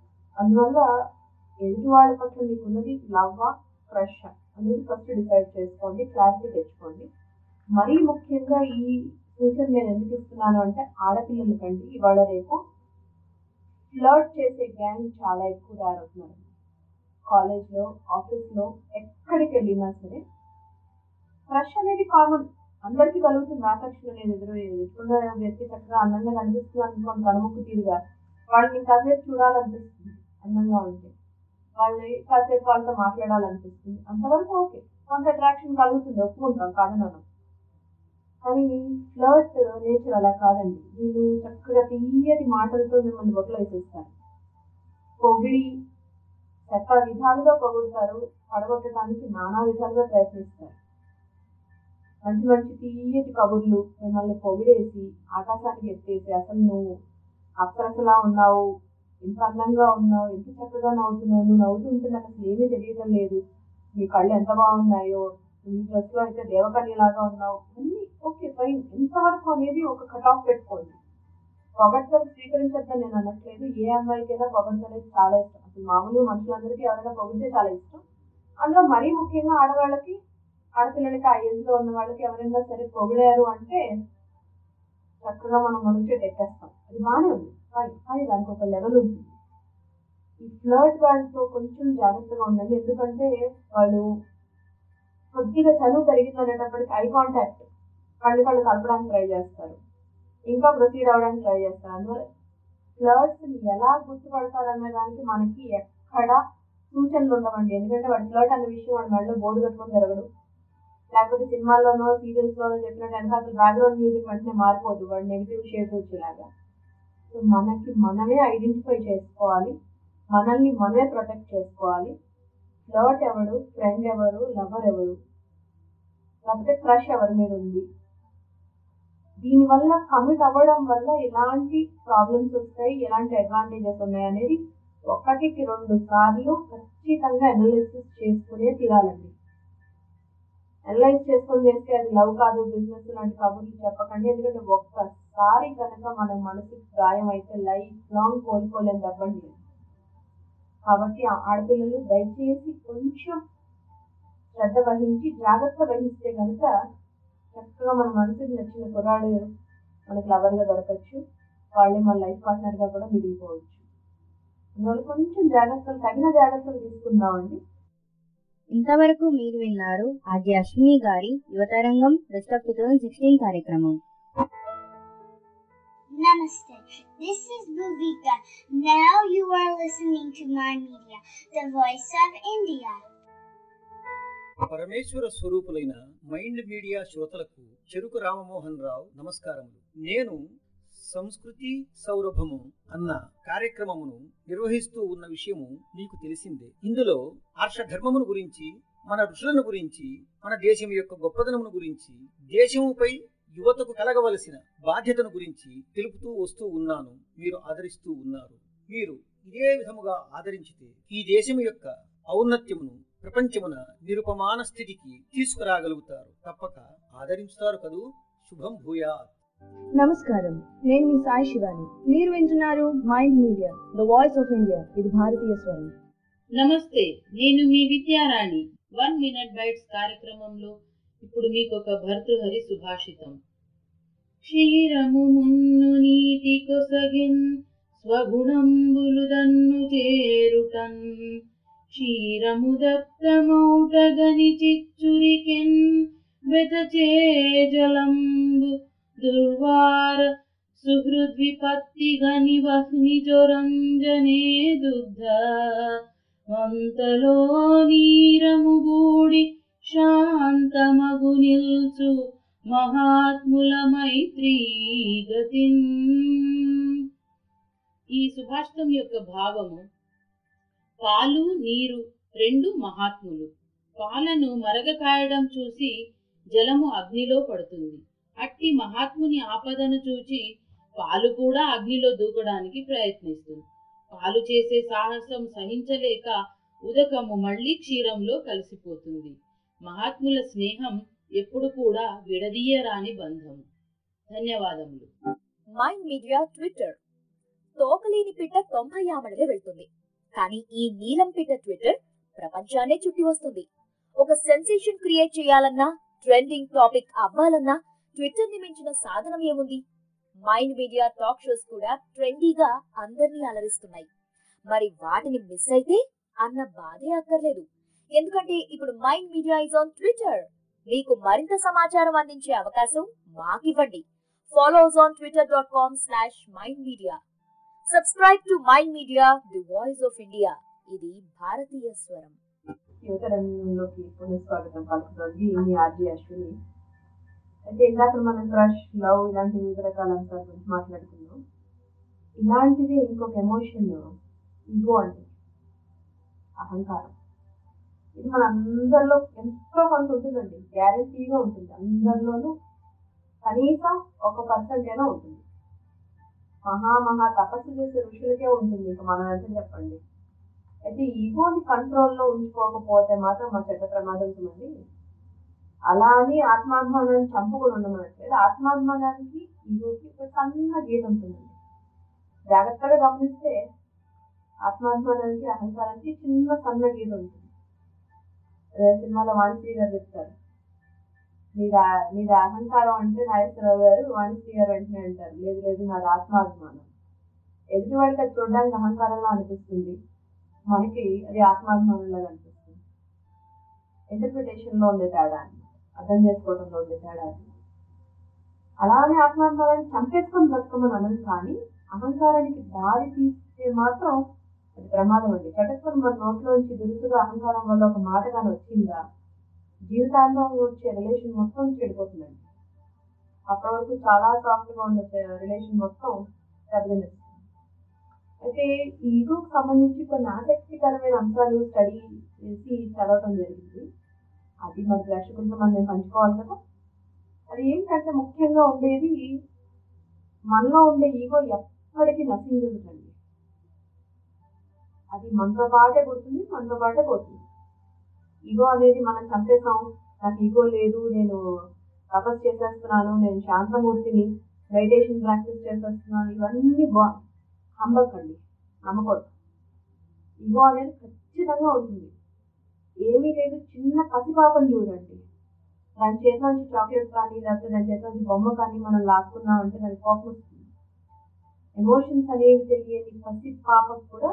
అందువల్ల ఎదుటి వాళ్ళ పట్ల మీకు ఉన్నది లవ్వా క్రష్ అనేది ఫస్ట్ డిసైడ్ చేసుకోండి క్లారిటీ తెచ్చుకోండి మరీ ముఖ్యంగా ఈ సూచన నేను ఎందుకు ఇస్తున్నాను అంటే ఆడపిల్లలకండి ఇవాళ రేపు ఫ్లర్ట్ చేసే గ్యాంగ్ చాలా ఎక్కువ తయారవుతున్నారు కాలేజ్లో ఆఫీస్లో ఎక్కడికి వెళ్ళినా సరే క్రష్ అనేది కామన్ అందరికీ కలుగుతుంది ఆకర్షణ అనేది ఎదురు ఎదుర్కొన్న వ్యక్తి చక్కగా అందంగా కనిపిస్తుంది అనుకోండి కనుముక్కు తీరుగా వాళ్ళని కాసేపు చూడాలనిపిస్తుంది అందంగా ఉంటే వాళ్ళని కాసేపు వాళ్ళతో మాట్లాడాలనిపిస్తుంది అంతవరకు ఓకే కొంత అట్రాక్షన్ కలుగుతుంది ఒప్పుకుంటాం కాదన్నాను కానీ ఫ్లర్ట్ నేచర్ అలా కాదండి వీళ్ళు చక్కగా తీయటి మాటలతో మిమ్మల్ని బొట్టలు వేసేస్తారు పొగిడి చెత్త విధాలుగా పొగుడతారు పడగొట్టడానికి నానా విధాలుగా ప్రయత్నిస్తారు మంచి మంచి తీయటి కబుర్లు మిమ్మల్ని పొగిడేసి ఆకాశానికి ఎత్తేసి అసలు నువ్వు అప్సరసలా ఉన్నావు ఎంత అందంగా ఉన్నావు ఎంత చక్కగా నవ్వుతున్నావు నువ్వు నవ్వుతుంటే నాకు అసలు ఏమీ తెలియటం లేదు నీ కళ్ళు ఎంత బాగున్నాయో నీ డ్రెస్లో అయితే దేవకన్యలాగా ఉన్నావు అన్నీ ఓకే ఫైన్ ఎంతవరకు అనేది ఒక కట్ ఆఫ్ పెట్టుకోండి పొగడ్తలు స్వీకరించద్దని నేను అనట్లేదు ఏ అమ్మాయికైనా పొగడ్తలు అనేది చాలా ఇష్టం అసలు మామూలు మనుషులందరికీ ఎవరైనా పొగిడితే చాలా ఇష్టం అందులో మరీ ముఖ్యంగా ఆడవాళ్ళకి ఆడపిల్లలకి ఆ ఏజ్ లో ఉన్న వాళ్ళకి ఎవరైనా సరే పొగిడారు అంటే చక్కగా మనం మొదటి ఎక్కేస్తాం అది బాగానే ఉంది ఫైన్ కానీ దానికి ఒక లెవెల్ ఉంటుంది ఈ ఫ్లర్ట్ వాళ్ళతో కొంచెం జాగ్రత్తగా ఉండండి ఎందుకంటే వాళ్ళు కొద్దిగా చనువు పెరిగింది అనేటప్పటికి ఐ కాంటాక్ట్ కళ్ళు కళ్ళు కలపడానికి ట్రై చేస్తారు ఇంకా ప్రొసీడ్ అవ్వడానికి ట్రై చేస్తారు అందువల్ల ఫ్లర్ట్స్ ని ఎలా గుర్తుపడతారనే దానికి మనకి ఎక్కడ సూచనలు ఉండవండి ఎందుకంటే వాడు ఫ్లర్ట్ అనే విషయం వాడి మెడలో బోర్డు కట్టుకొని తిరగడు లేకపోతే సినిమాల్లోనో సీరియల్స్ లోనో చెప్పినట్టు వెనక అసలు బ్యాక్గ్రౌండ్ మ్యూజిక్ వెంటనే మారిపోదు వాడు నెగిటివ్ షేడ్స్ వచ్చేలాగా సో మనకి మనమే ఐడెంటిఫై చేసుకోవాలి మనల్ని మనమే ప్రొటెక్ట్ చేసుకోవాలి ఫ్లర్ట్ ఎవరు ఫ్రెండ్ ఎవరు లవర్ ఎవరు లేకపోతే క్రష్ ఎవరి మీద ఉంది దీనివల్ల కమిట్ అవ్వడం వల్ల ఎలాంటి ప్రాబ్లమ్స్ వస్తాయి ఎలాంటి అడ్వాంటేజెస్ ఉన్నాయి అనేది ఒకటికి రెండు సార్లు ఖచ్చితంగా అనాలిసిస్ చేసుకునే తీరాలండి అనలైజ్ చేసుకొని చేస్తే అది లవ్ కాదు బిజినెస్ లాంటి కబుర్లు చెప్పకండి ఎందుకంటే ఒక్కసారి కనుక మన మనసుకి గాయం అయితే లైఫ్ లాంగ్ కోలుకోలేని దెబ్బండి కాబట్టి ఆ ఆడపిల్లలు దయచేసి కొంచెం శ్రద్ధ వహించి జాగ్రత్త వహిస్తే కనుక చక్కగా మన మనసుకి నచ్చిన కుర్రాడు మనకి లవర్గా దొరకచ్చు వాళ్ళే మన లైఫ్ పార్ట్నర్గా కూడా మిగిలిపోవచ్చు అందువల్ల కొంచెం జాగ్రత్తలు తగిన జాగ్రత్తలు తీసుకుందామండి ఇంతవరకు మీరు విన్నారు ఆర్జే అశ్విని గారి Yuvatarangam best of two thousand sixteen కార్యక్రమం Namaste. This is Bhuvika. Now you are listening to my media, the voice of India. పరమేశ్వర స్వరూపులైన మైండ్ మీడియా శ్రోతలకు చెరుకు రామమోహన్ రావు నమస్కారములు నేను సంస్కృతి సౌరభము అన్న కార్యక్రమమును నిర్వహిస్తూ ఉన్న విషయము మీకు తెలిసిందే ఇందులో ఆర్షధర్మమును గురించి మన ఋషులను గురించి మన దేశం యొక్క గొప్పదనమును గురించి దేశముపై యువతకు కలగవలసిన బాధ్యతను గురించి తెలుపుతూ వస్తూ ఉన్నాను మీరు ఆదరిస్తూ ఉన్నారు మీరు ఇదే విధముగా ఆదరించితే ఈ దేశం యొక్క ఔన్నత్యమును ప్రపంచమున నిరుపమాన స్థితికి తీసుకురాగలుగుతారు తప్పక ఆదరించుతారు కదూ శుభం భూయాత్ నమస్కారం నేను మీ సాయి శివాని మీరు వింటున్నారు Mind Media the voice of India ఇది భారతీయ స్వరం నమస్తే నేను మీ విద్యారాణి వన్ మినిట్ బైట్స్ కార్యక్రమంలో ఇప్పుడు మీకు ఒక భర్తృహరి సుభాషితం క్షీరము మున్ను నీటి కొసగిన్ స్వగుణంబులు దన్ను చేరుటన్ క్షీరము దత్తమౌటగని చిచ్చురికెన్ వెతచే జలంబు దుర్వార సుహృద్విపత్తి గని వహ్ని జొరంజనే దుగ్ధ వంతలో నీరము గూడి శాంతమగు నిల్చు మహాత్ముల మైత్రీ గతిన్ ఈ సుభాషితం యొక్క భావము పాలు నీరు రెండు మహాత్ములు పాలను మరగ కాయడం చూసి జలము అగ్నిలో పడుతుంది అట్టి మహాత్ముని ఆపదను చూచి పాలు కూడా అగ్నిలో దూకడానికి ప్రయత్నిస్తుంది పాలు చేసే సాహసం సహించలేక ఉదకము మళ్ళీ క్షీరంలో కలిసిపోతుంది మహాత్ముల స్నేహం ఎప్పుడు కూడా విడదీయరాని బంధము ధన్యవాదములు మైండ్ మీడియా ట్విట్టర్ తోకలేని పిట్ట తొంభై ఆమడలే వెళ్తుంది కానీ ఈ నీలం పిట్ట ట్విట్టర్ ప్రపంచాన్నే చుట్టి వస్తుంది ఒక సెన్సేషన్ క్రియేట్ చేయాలన్నా ట్రెండింగ్ టాపిక్ అవ్వాలన్నా ట్విట్టర్ ని మించిన సాధనం ఏముంది మైండ్ మీడియా టాక్ షోస్ కూడా ట్రెండీగా అందరినీ అలరిస్తున్నాయి మరి వాటిని మిస్ అయితే అన్న బాధే అక్కర్లేదు ఎందుకంటే ఇప్పుడు Mind Media is on Twitter మీకు మరింత సమాచారం అందించే అవకాశం మాకివ్వండి follows on Twitter dot com slash Mind Media subscribe to Mind Media the voice of India ఇది భారతీయ స్వరం యువత రంగంలోకి పునఃస్వాగతం పలుకుతోంది మీ ఆర్జీ అశ్విని అయితే ఇందాక మనం క్రష్ లవ్ ఇలాంటి వివిధ రకాల అంశాల గురించి మాట్లాడుకున్నాం ఇలాంటిదే ఇంకొక ఎమోషన్ ఈగో అంటే అహంకారం ఇది మన అందరిలో ఎంతో కొంత ఉంటుందండి గ్యారంటీగా ఉంటుంది అందరిలోనూ కనీసం ఒక పర్సెంట్ అయినా ఉంటుంది మహా మహా తపస్సు చేసే ఋషులకే ఉంటుంది ఇంకా మనం ఎంత చెప్పండి అయితే ఈగోని కంట్రోల్లో ఉంచుకోకపోతే మాత్రం మా చెడ్డ ప్రమాదం ఉందండి అలా అని ఆత్మాభిమానాన్ని చంపుకొని ఉండమనట్లేదు ఆత్మాభిమానానికి ఈగోకి ఒక సన్న గీత ఉంటుందండి జాగ్రత్తగా గమనిస్తే ఆత్మాభిమానానికి అహంకారానికి చిన్న సన్న గీత ఉంటుంది అదే సినిమాలో వాణిశ్రీ గారు చెప్తారు నీది ఆ- నీది అహంకారం అంటే నాగేశ్వరరావు గారు వాణిశ్రీ గారు వెంటనే అంటారు లేదు లేదు నాది ఆత్మాభిమానం ఎదుటివాడికి అది చూడడానికి అహంకారంలో అనిపిస్తుంది మనకి అది ఆత్మాభిమానంలాగా అనిపిస్తుంది ఇంటర్ప్రిటేషన్ లో ఉండే తేడా అన్నమాట అర్థం చేసుకోవడంలో ఉండే తేడా అది. అలానే ఆత్మాభిమానాన్ని చంపేసుకొని బ్రతకమని అనను కానీ అహంకారానికి దారి తీస్తే మాత్రం అది ప్రమాదం అండి చటక్కుని మన నోట్లోంచి దురుసుగా అహంకారం వల్ల ఒక మాట కానీ వచ్చిందా జీవితాంతం వచ్చే రిలేషన్ మొత్తం చెడిపోతుందండి అప్పటి వరకు చాలా సాఫ్ట్ గా ఉన్న రిలేషన్ మొత్తం దెబ్బతినేస్తుంది అయితే ఈ ఈగోకి సంబంధించి కొన్ని ఆసక్తికరమైన అంశాలు స్టడీ చేసి చదవటం జరిగింది అది మరి ప్రేక్షకులతో మనం మేము పంచుకోవాలి కదా అది ఏంటంటే ముఖ్యంగా ఉండేది మనలో ఉండే ఈగో ఎప్పటికీ నశించదండి అది మనతో పాటే పుడుతుంది మనతో పాటే పోతుంది ఈగో అనేది మనం చంపేసాం నాకు ఈగో లేదు నేను తపస్సు చేసేస్తున్నాను నేను శాంతమూర్తిని మెడిటేషన్ ప్రాక్టీస్ చేసేస్తున్నాను ఇవన్నీ బా నమ్మకండి నమ్మకూడదు ఈగో అనేది ఖచ్చితంగా ఉంటుంది ఏమీ లేదు చిన్న పసిపాపని చూడండి దాని చేతి నుంచి చాక్లెట్ కానీ లేకపోతే దాని చేతి నుంచి బొమ్మ కానీ మనం లాక్కున్నాం అంటే దానికి కోపం వస్తుంది ఎమోషన్స్ అనేవి తెలియని పసి పాపకు కూడా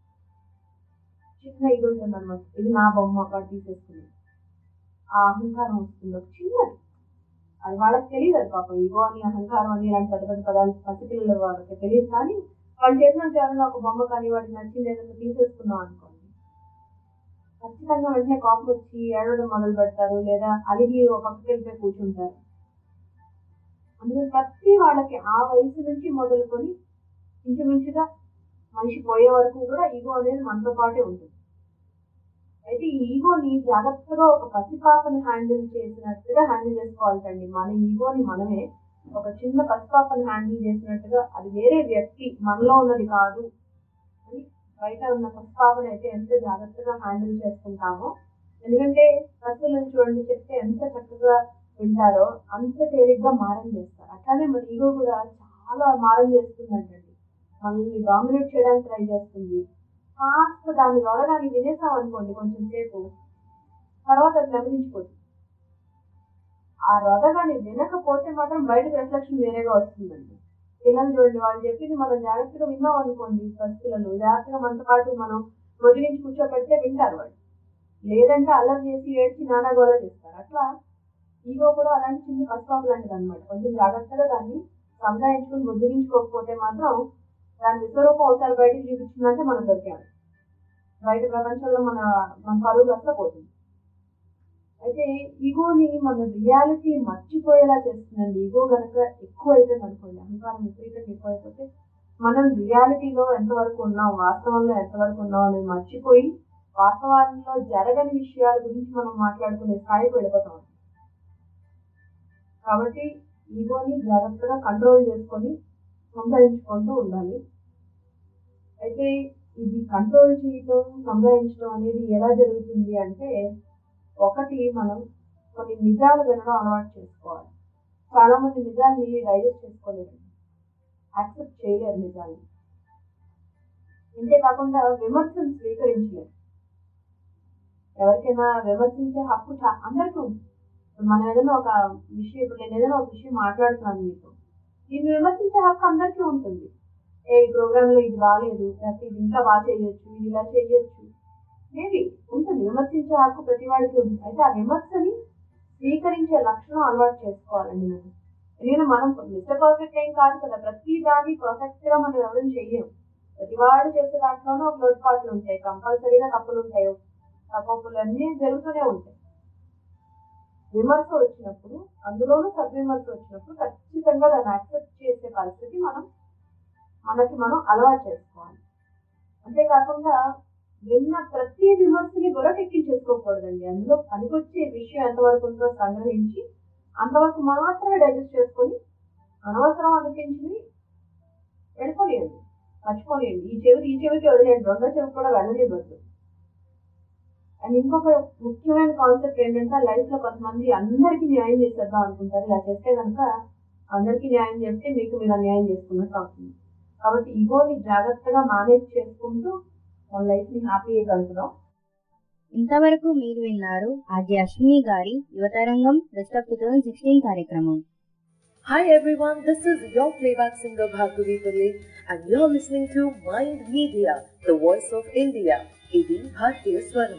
చిన్న ఇది ఉంటుంది అనమాట ఇది నా బొమ్మ వాడు తీసేస్తుంది ఆ అహంకారం వస్తుంది ఒక చిన్నది అది వాళ్ళకి తెలియదు అది పాపం ఈగో అని అహంకారం అని ఇలాంటి పెద్ద పెద్ద పదాలు పసిపిల్లల వాళ్ళకి తెలియదు కానీ వాళ్ళు చేసిన ఎవరైనా ఒక బొమ్మ కానీ వాడికి నచ్చింది ఏదైనా తీసేసుకున్నాం అనుకోండి ఖచ్చితంగా వెంటనే కోపం వచ్చి ఏడవడం మొదలు పెడతారు లేదా అలిగి ఒక పక్కకి వెళ్ళిపోయి కూర్చుంటారు అందుకని ప్రతి వాళ్ళకి ఆ వయసు నుంచి మొదలుకొని ఇంచుమించుగా మనిషి పోయే వరకు కూడా ఈగో అనేది మనతో పాటే ఉంటుంది అయితే ఈ ఈగోని జాగ్రత్తగా ఒక పసిపాపని హ్యాండిల్ చేసినట్టుగా హ్యాండిల్ చేసుకోవాలండి మన ఈగోని మనమే ఒక చిన్న పసిపాపని హ్యాండిల్ చేసినట్టుగా అది వేరే వ్యక్తి మనలో ఉన్నది కాదు అని బయట ఉన్న పసిపాపని అయితే ఎంత జాగ్రత్తగా హ్యాండిల్ చేసుకుంటామో ఎందుకంటే పసిపిల్లలు చూడండి చెప్తే ఎంత చక్కగా వింటారో అంత తేలిగ్గా మారం చేస్తారు అట్లానే మన ఈగో కూడా చాలా మారం చేస్తుందంటండి మనల్ని డామినేట్ చేయడానికి ట్రై చేస్తుంది కాస్త దాని రొదగాని వినేసాం అనుకోండి కొంచెం సేపు తర్వాత అది నెమ్మదించిపోతుంది ఆ రొదగాని వినకపోతే మాత్రం బయటకు రిఫ్లెక్షన్ వేరేగా వస్తుందండి పిల్లలు చూడండి వాళ్ళు చెప్పింది మనం జాగ్రత్తగా విన్నాం అనుకోండి ఫస్ట్ పిల్లలు జాగ్రత్తగా మనతో పాటు మనం మొదలించి కూర్చోబెడితే వింటారు వాళ్ళు లేదంటే అల్లరి చేసి ఏడ్చి నానాగోళ చేస్తారు అట్లా ఈగో కూడా అలాంటి చిన్న పసిపాపు లాంటిది అనమాట కొంచెం జాగ్రత్తగా దాన్ని సంధాయించుకుని బుజ్జగించుకోకపోతే మాత్రం దాని విశ్వరూపం ఒకసారి బయటకు చూపించిందంటే మనం దొరికాము బయట ప్రపంచంలో మన మన పరువు అసలు పోతుంది అయితే ఈగోని మన రియాలిటీ మర్చిపోయేలా చేస్తుందండి ఈగో గనక ఎక్కువ అయిపోయింది అనుకోండి అహంకారం విపరీతంగా ఎక్కువ అయిపోతే మనం రియాలిటీలో ఎంతవరకు ఉన్నాం వాస్తవంలో ఎంతవరకు ఉన్నాం అనేది మర్చిపోయి వాస్తవాల్లో జరగని విషయాల గురించి మనం మాట్లాడుకునే స్థాయికి వెళ్ళిపోతాం కాబట్టి ఈగోని జాగ్రత్తగా కంట్రోల్ చేసుకొని సంపాదించుకుంటూ ఉండాలి అయితే ఇది కంట్రోల్ చేయటం సంపాదించడం అనేది ఎలా జరుగుతుంది అంటే ఒకటి మనం కొన్ని నిజాలు వినడం అలవాటు చేసుకోవాలి చాలా మంది నిజాల్ని డైజెస్ట్ చేసుకోలేరు యాక్సెప్ట్ చేయలేరు నిజాల్ని అంతేకాకుండా విమర్శను స్వీకరించలేదు ఎవరికైనా విమర్శించే హక్కు చా- అందరికీ ఉంది ఇప్పుడు మనం ఏదైనా ఒక విషయం ఇప్పుడు నేను ఏదైనా ఒక విషయం మాట్లాడుతున్నాను మీతో దీన్ని విమర్శించే హక్కు అందరికీ ఉంటుంది ఏ ఈ ప్రోగ్రామ్ లో ఇది బాగాలేదు లేకపోతే ఇది ఇంకా బాగా చేయొచ్చు ఇది ఇలా చేయొచ్చు మేబీ ఉంటుంది విమర్శించే హక్కు ప్రతి వాడికి ఉంటుంది అయితే ఆ విమర్శని స్వీకరించే లక్షణం అలవాటు చేసుకోవాలండి మనం ఎందుకంటే మనం మిస్టర్ పర్ఫెక్ట్ ఏం కాదు కదా ప్రతి దాన్ని పర్ఫెక్ట్ గా మనం ఎవరైనా చెయ్యం ప్రతి వాడు చేసే దాంట్లోనూ ఒక లోటుపాట్లు ఉంటాయి కంపల్సరీగా తప్పులు ఉంటాయి తప్పులు అన్నీ జరుగుతూనే ఉంటాయి విమర్శ వచ్చినప్పుడు అందులోనూ సద్విమర్శ వచ్చినప్పుడు ఖచ్చితంగా దాన్ని యాక్సెప్ట్ చేసే పరిస్థితి మనం మనకి మనం అలవాటు చేసుకోవాలి అంతేకాకుండా విన్న ప్రతి విమర్శని బుర్రకెక్కించేసుకోకూడదండి అందులో పనికొచ్చే విషయం ఎంతవరకు ఉందో సంగ్రహించి అంతవరకు మాత్రమే డైజెస్ట్ చేసుకొని అనవసరం అనిపించింది వెళ్ళిపోలేండి మర్చిపోలేండి ఈ చెవికి ఈ చెవికి వదిలేండి రెండో చెవికి కూడా వెళ్ళనివ్వద్దు అండ్ ఇంకొక ముఖ్యమైన కాన్సెప్ట్ ఏంటంటే లైఫ్ లో కొంతమంది అందరికీ న్యాయం చేసేద్దాం అనుకుంటారు ఇలా చేస్తే కనుక అందరికీ న్యాయం చేస్తే మీకు మీరు అన్యాయం చేసుకున్నట్టు అవుతుంది కాబట్టి ఈగోని జాగ్రత్తగా మేనేజ్ చేసుకుంటూ మన లైఫ్ ని హ్యాపీగా గడుపుదాం ఇంతవరకు మీరు విన్నారు ఆర్జే అశ్విని గారి Yuvatarangam best of two thousand sixteen కార్యక్రమం Hi everyone, this is your playback singer Bhargavi Pillai and you're listening to Mind Media, the voice of India. Idi Bhartiya Swaram.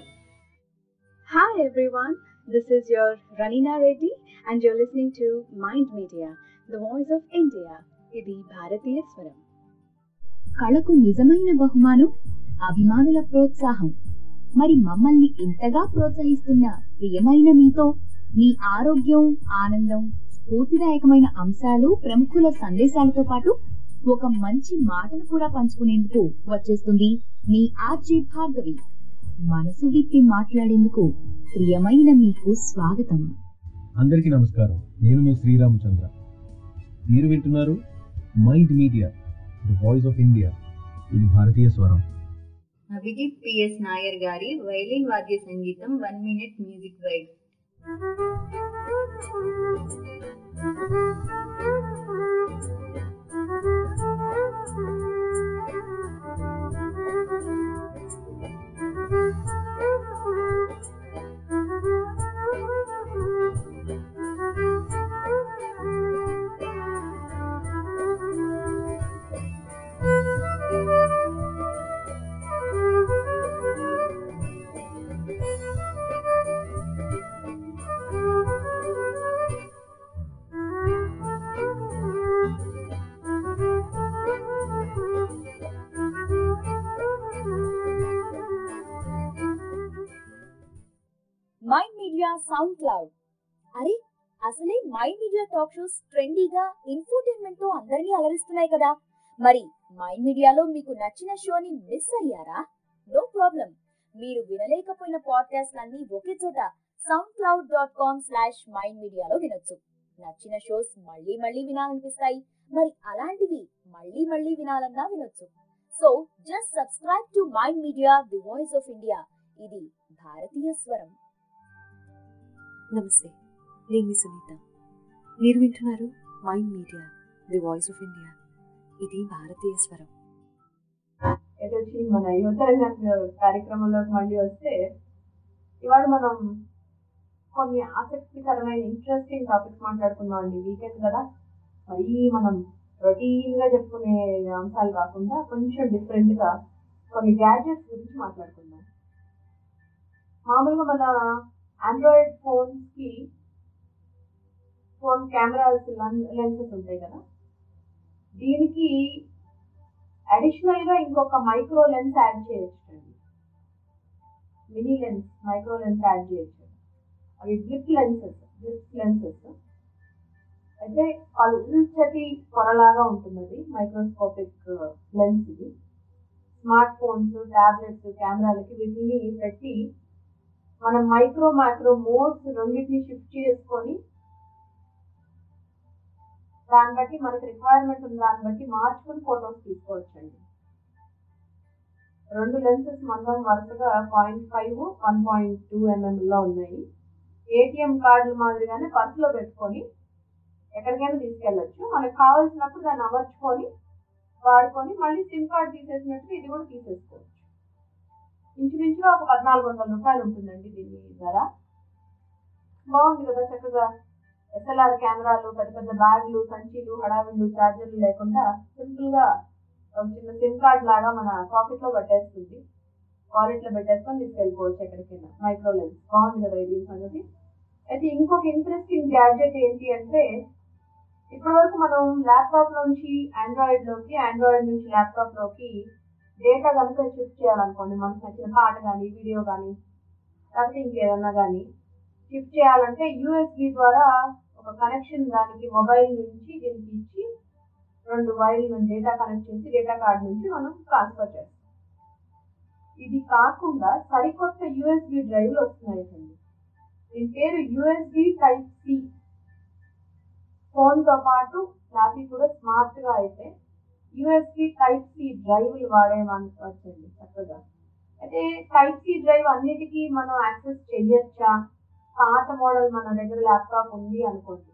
Hi everyone, this is your Ranina Reddy and you're listening to Mind Media, the voice of India. ఇది భారతీయ స్వరం కళకు నిజమైన బహుమానం అభిమానుల ప్రోత్సాహం మరి మమ్మల్ని ఇంతగా ప్రోత్సహిస్తున్న ప్రియమైన మీతో మీ ఆరోగ్యం ఆనందం స్ఫూర్తిదాయకమైన అంశాలు ప్రముఖుల సందేశాలతో పాటు ఒక మంచి మాటను కూడా పంచుకునేందుకు వచ్చేస్తుంది మీ ఆర్జే భార్గవి మనసు విప్పి మాట్లాడేందుకు ప్రియమైన మీకు స్వాగతం అందరికీ నమస్కారం నేను మీ శ్రీరామచంద్ర మీరు వింటున్నారు Mind Media the voice of India ఇది భారతీయ స్వరం అభిజిత్ పిఎస్ నాయర్ గారి వైలిన్ వాద్య సంగీతం one minute music wide Mind Media SoundCloud అరే అసలే మైండ్ మీడియా టాక్ షోస్ ట్రెండీగా ఇన్ఫోటైన్మెంట్ తో అందరినీ అలరిస్తున్నాయి కదా మరి మైండ్ మీడియాలో మీకు నచ్చిన షోని మిస్ అయ్యారా నో ప్రాబ్లం మీరు వినలేకపోయిన పాడ్కాస్ట్ అన్ని ఒకే చోట SoundCloud dot com slash Mind మీడియాలో వినొచ్చు నచ్చిన షోస్ మళ్ళీ మళ్ళీ వినాలనిపిస్తాయి మరి అలాంటివి మళ్ళీ మళ్ళీ వినాలన్నా వినొచ్చు so just subscribe to Mind Media the voice of India ఇది భారతీయ స్వరం నమస్తే నేను మీ సునీత మీరు వింటున్నారు Mind Media the voice of India ఇది భారతీయ స్వరం ఎటు వచ్చి మన యువతరంగ కార్యక్రమంలోకి మళ్ళీ వస్తే ఇవాళ మనం కొన్ని ఆసక్తికరమైన ఇంట్రెస్టింగ్ టాపిక్స్ మాట్లాడుకుందాం అండి వీకెండ్ కదా మరీ మనం రొటీన్ గా చెప్పుకునే అంశాలు కాకుండా కొంచెం డిఫరెంట్ గా కొన్ని గ్యాడ్జెట్స్ గురించి మాట్లాడుకుందాం మామూలుగా మన ఆండ్రాయిడ్ ఫోన్స్ కి ఫోన్ కెమెరాస్ లెన్సెస్ ఉంటాయి కదా దీనికి అడిషనల్ గా ఇంకొక మైక్రో లెన్స్ యాడ్ చేయొచ్చు అండి mini lens micro lens add చేయొచ్చు అవి బ్లిప్ లెన్సెస్ బ్లిప్ లెన్సెస్ అయితే పల్చటి పొరలాగా ఉంటుంది అది మైక్రోస్కోపిక్ లెన్స్ ఇది స్మార్ట్ ఫోన్స్ టాబ్లెట్స్ కెమెరాలకి వీటిని పెట్టి మనం మైక్రో మైక్రో మోడ్స్ రెండింటిని షిఫ్ట్ చేసుకొని దాన్ని బట్టి మనకి రిక్వైర్మెంట్ ఉన్న దాన్ని బట్టి మార్చుకుని ఫొటోస్ తీసుకోవచ్చండి రెండు లెన్సెస్ మనం వరుసగా point five one point two ఎంఎంలో ఉన్నాయి ఏటీఎం కార్డుల మాదిరిగానే పర్సులో పెట్టుకొని ఎక్కడికైనా తీసుకెళ్ళచ్చు మనకు కావాల్సినప్పుడు దాన్ని అమర్చుకొని వాడుకొని మళ్ళీ సిమ్ కార్డ్ తీసేసినట్టుగా ఇది కూడా తీసేసుకోవచ్చు ఇంచుమించుగా ఒక పద్నాలుగు వందల రూపాయలు ఉంటుందండి దీని ధర బాగుంది కదా చక్కగా ఎస్ఎల్ఆర్ కెమెరాలు పెద్ద పెద్ద బ్యాగులు సంచీలు హడావిళ్ళు ఛార్జర్లు లేకుండా సింపుల్ గా ఒక చిన్న సిమ్ కార్డ్ లాగా మన పాకెట్ లో పట్టేస్తుంది వాలెట్ లో పెట్టేసుకొని తీసుకెళ్ళిపోవచ్చు ఎక్కడికైనా మైక్రో లెన్స్ బాగుంది కదా ఇది సంగతి అయితే ఇంకొక ఇంట్రెస్టింగ్ గ్యాడ్జెట్ ఏంటి అంటే ఇప్పటి వరకు మనం ల్యాప్టాప్ నుంచి ఆండ్రాయిడ్ లోకి ఆండ్రాయిడ్ నుంచి ల్యాప్టాప్ లోకి డేటా కనుక షిఫ్ట్ చేయాలనుకోండి మనకు నచ్చిన పాట కానీ వీడియో కానీ లేకపోతే ఇంకేదన్నా కానీ షిఫ్ట్ చేయాలంటే యూఎస్బి ద్వారా ఒక కనెక్షన్ దానికి మొబైల్ నుంచి దీనికి ఇచ్చి రెండు వైర్ల నుంచి డేటా కనెక్ట్ చేసి డేటా కార్డ్ నుంచి మనం ట్రాన్స్ఫర్ చేస్తాం ఇది కాకుండా సరికొత్త యూఎస్బి డ్రైవ్లు వస్తున్నాయి అండి దీని పేరు యూఎస్బి టైప్ సి ఫోన్ తో పాటు ల్యాపీ కూడా స్మార్ట్ గా అయితే యూఎస్బి టైప్ సి డ్రైవ్లు వాడేమని వచ్చింది చక్కగా అయితే టైప్ సి డ్రైవ్ అన్నిటికీ మనం యాక్సెస్ చెయ్యొచ్చా పాత మోడల్ మన దగ్గర ల్యాప్టాప్ ఉంది అనుకోండి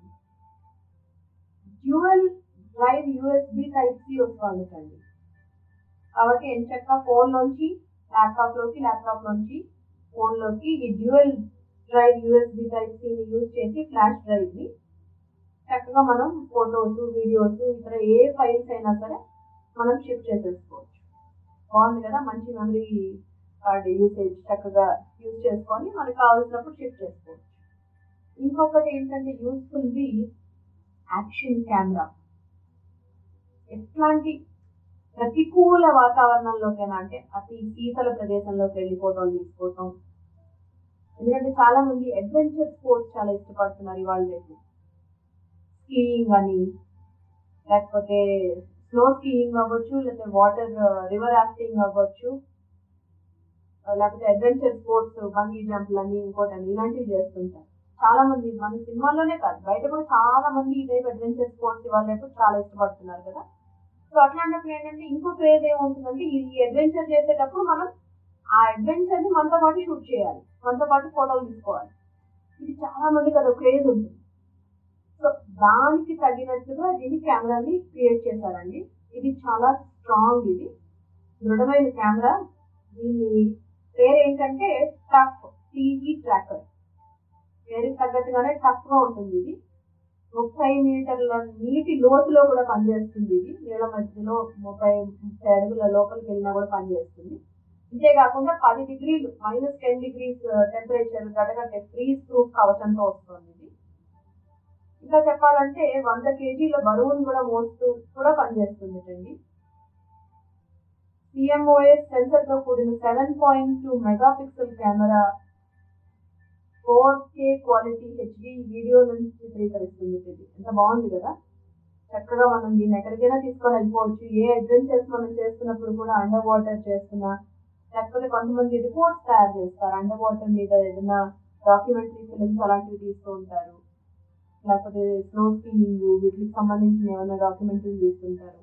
dual drive USB type C వస్తుందండి కాబట్టి ఎంచక్క ఫోన్ లోంచి ల్యాప్టాప్ లోకి ల్యాప్టాప్ నుంచి ఫోన్ లోకి ఈ డ్యూయల్ డ్రైవ్ యూఎస్బి టైప్ సిని యూజ్ చేసి ఫ్లాష్ డ్రైవ్ ని చక్కగా మనం ఫొటోస్ వీడియోస్ ఇతర ఏ ఫైల్స్ అయినా సరే మనం షిఫ్ట్ చేసేసుకోవచ్చు బాగుంది కదా మంచి మెమరీ కార్డ్ యూసేజ్ చక్కగా యూజ్ చేసుకొని మనకు కావాల్సినప్పుడు షిఫ్ట్ చేసుకోవచ్చు ఇంకొకటి ఏంటంటే యూస్ఫుల్ది యాక్షన్ కెమెరా ఎట్లాంటి ప్రతికూల వాతావరణంలోకైనా అంటే అతి శీతల ప్రదేశంలోకి వెళ్ళి ఫోటోలు తీసుకోవటం ఎందుకంటే చాలా మంది అడ్వెంచర్ స్పోర్ట్స్ చాలా ఇష్టపడుతున్నారు ఇవాళ రేపు స్కీయింగ్ అని లేకపోతే స్నో స్కీయింగ్ అవ్వచ్చు లేకపోతే వాటర్ రివర్ రాఫ్టింగ్ అవ్వచ్చు లేకపోతే అడ్వెంచర్ స్పోర్ట్స్ బంగీ జంప్లు అని ఇంకోటి అని ఇలాంటివి చేస్తుంటారు చాలా మంది మన సినిమాల్లోనే కాదు బయట కూడా చాలా మంది ఈ టైప్ అడ్వెంచర్ స్పోర్ట్స్ ఇవాళ రేపు చాలా ఇష్టపడుతున్నారు కదా సో అట్లాంటప్పుడు ఏంటంటే ఇంకో క్రేజ్ ఏముంటుందంటే ఈ అడ్వెంచర్ చేసేటప్పుడు మనం ఆ అడ్వెంచర్ ని మనతో పాటు షూట్ చేయాలి మనతో పాటు ఫోటోలు తీసుకోవాలి ఇది చాలా మందికి అదొక క్రేజ్ ఉంటుంది సో దానికి తగినట్టుగా దీని కెమెరాని క్రియేట్ చేశారండి ఇది చాలా స్ట్రాంగ్ ఇది దృఢమైన కెమెరా దీని పేరు ఏంటంటే టఫ్ టీవీ ట్రాకర్ పేరుకి తగ్గట్టుగానే టఫ్ గా ఉంటుంది ఇది ముప్పై మీటర్ల నీటి లోతులో కూడా పనిచేస్తుంది ఇది నీళ్ళ మధ్యలో ముప్పై ముప్పై అడుగుల లోపలికి వెళ్ళినా కూడా పనిచేస్తుంది అంతేకాకుండా పది డిగ్రీలు మైనస్ టెన్ డిగ్రీస్ టెంపరేచర్ గడగట్టే ఫ్రీజ్ ప్రూఫ్ కవచంతో వస్తుంది ఇది ఇంకా చెప్పాలంటే వంద కేజీల బరువును కూడా మోస్తూ కూడా పనిచేస్తుంది అండి సిఎంఓఎస్ సెన్సర్ తో కూడిన seven point two megapixel camera four K quality HD వీడియోలను చిత్రీకరిస్తుంది ఇది ఎంత బాగుంది కదా చక్కగా మనం దీన్ని ఎక్కడికైనా తీసుకొని వెళ్ళిపోవచ్చు ఏ అడ్వెంచర్స్ మనం చేస్తున్నప్పుడు కూడా అండర్ వాటర్ చేస్తున్నా లేకపోతే కొంతమంది రిపోర్ట్స్ తయారు చేస్తారు అండర్ వాటర్ మీద ఏదైనా డాక్యుమెంటరీ ఫిలిమ్స్ అలాంటివి తీస్తూ ఉంటారు లేకపోతే స్నో స్కీయింగ్ వీటికి సంబంధించిన ఏమైనా డాక్యుమెంటరీ తీస్తుంటారు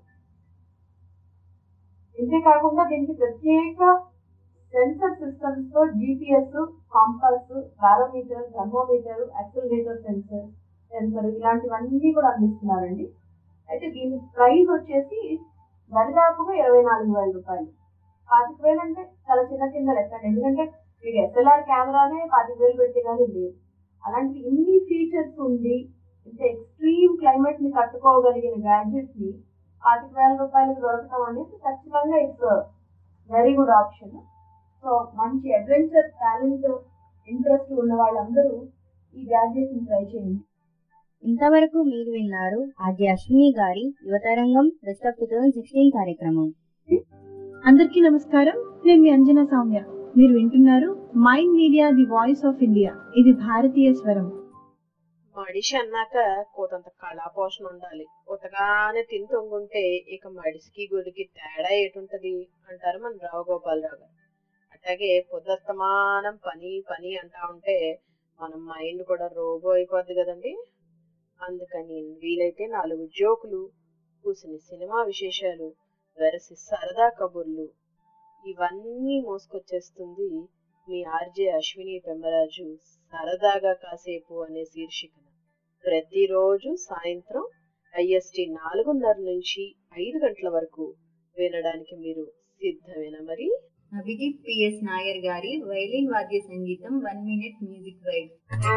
ఇంతే కాకుండా దీనికి ప్రత్యేక సెన్సర్ సిస్టమ్స్ తో GPS compass barometer thermometer accelerator sensor sensor ఇలాంటివన్నీ కూడా అందిస్తున్నారండి అయితే దీని ప్రైస్ వచ్చేసి దరిదాపుగా ఇరవై నాలుగు వేల రూపాయలు పాతిక వేలు అంటే చాలా చిన్న కింద లెక్క ఎందుకంటే మీకు ఎస్ఎల్ఆర్ కెమెరానే పాతిక వేలు పెట్టి కానీ లేదు అలాంటి ఇన్ని ఫీచర్స్ ఉండి ఇంత ఎక్స్ట్రీమ్ క్లైమేట్ ని తట్టుకోగలిగిన గ్యాడ్జెట్ ని పాతిక వేల రూపాయలకు దొరకటం అనేది ఖచ్చితంగా it's very good option so మంచి అడ్వెంచర్ టాలెంట్ ఇంట్రెస్ట్ ఉన్న వాళ్ళందరూ ఈ గ్యాడ్జెట్ ని ట్రై చేయండి ఇంతవరకు మీరు విన్నారు ఆర్జే అశ్విని గారి Yuvatarangam best of two thousand sixteen కార్యక్రమం అందరికీ నమస్కారం నేను మీ అంజనా సౌమ్య మీరు వింటున్నారు Mind Media the voice of India ఇది భారతీయ స్వరం మడిషి అన్నాక కోతంత కళాపోషణ ఉండాలి ఉతగానే తిని తొంగుంటే ఇక మడిసికి గుడికి తేడా ఏటుంటది అంటారు మన రావు గోపాలరావు గారు అట్లాగే పొద్దుస్తమానం పని పని అంటా ఉంటే మన మైండ్ కూడా రోబో అయిపోద్ది కదండి అందుకని వీలైతే నాలుగు జోకులు కూసిన సినిమా విశేషాలు వెరసి సరదా కబుర్లు ఇవన్నీ మోసుకొచ్చేస్తుంది మీ ఆర్జే అశ్విని పెమ్మరాజు సరదాగా కాసేపు అనే శీర్షికన ప్రతిరోజు సాయంత్రం ఐఎస్టి నాలుగున్నర నుంచి ఐదు గంటల వరకు వినడానికి మీరు సిద్ధమేనా మరి అభిజిత్ పిఎస్ నాయర్ గారి వైలిన్ వాద్య సంగీతం one minute music wide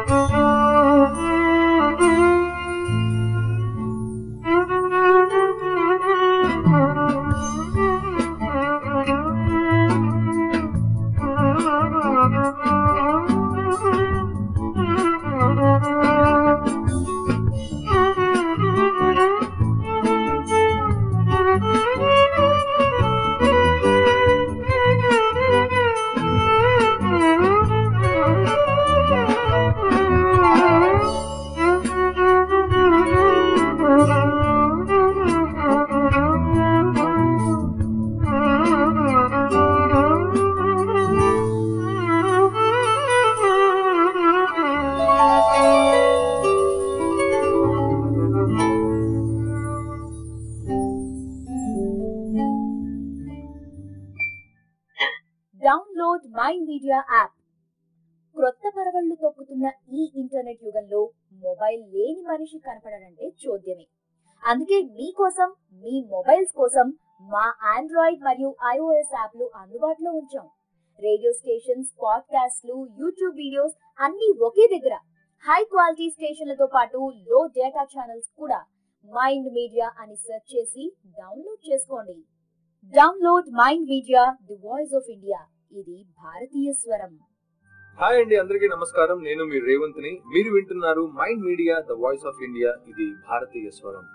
download Mind Media app క్రొత్త పరవళ్లు తొక్కుతున్న ఈ ఇంటర్నెట్ యుగంలో మొబైల్ లేని మనిషి కనపడడంటే చూద్యమే అందుకే మీకోసం మీ మొబైల్స్ కోసం మా ఆండ్రాయిడ్ మరియు ఐఓఎస్ యాప్లు అందుబాటులో ఉంచాం రేడియో స్టేషన్స్ పాడ్కాస్ట్లు యూట్యూబ్ వీడియోస్ అన్ని ఒకే దగ్గర హై క్వాలిటీ స్టేషన్లతో పాటు లో డేటా ఛానల్స్ కూడా మైండ్ మీడియా అని సెర్చ్ చేసి డౌన్లోడ్ చేసుకోండి download Mind Media the voice of India ఇది భారతీయ స్వరం హాయ్ అండి అందరికీ నమస్కారం నేను మీ రేవంత్ని మీరు వింటున్నారు Mind Media the voice of India ఇది భారతీయ స్వరం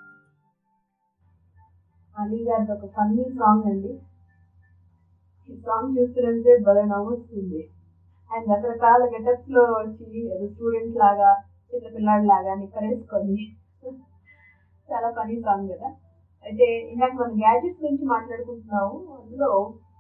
అలీ గారిది ఒక ఫన్నీ సాంగ్ అండి ఈ సాంగ్ చూస్తుంటే భలే నవ్వుస్తుంది ఆయన రకరకాల గెటప్స్ లో వచ్చి ఏదో స్టూడెంట్ లాగా చిన్న పిల్లాడి లాగా నిక్కరేసుకొని చాలా ఫనీ సాంగ్ కదా అయితే ఇందాక మనం గ్యాడ్జెట్స్ గురించి మాట్లాడుకుంటున్నాము అందులో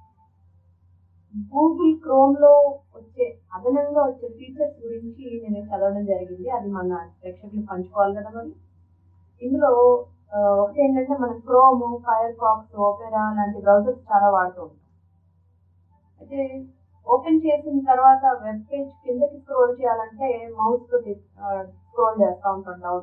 గూగుల్ క్రోమ్ లో వచ్చే అదనంగా వచ్చే ఫీచర్స్ గురించి నేను చదవడం జరిగింది అది మన ప్రేక్షకులు పంచుకోవాలి కదా మరి ఇందులో ఆ, ఒకటి ఏంటంటే మన క్రోమ్ ఫైర్ ఫాక్స్ ఓపెరా లాంటి బ్రౌజర్స్ చాలా వాడుతూ ఉంటాం అయితే ఓపెన్ చేసిన తర్వాత వెబ్ పేజ్ కిందకి స్క్రోల్ చేయాలంటే మౌస్ తో స్క్రోల్ చేస్తూ ఉంటాం డౌన్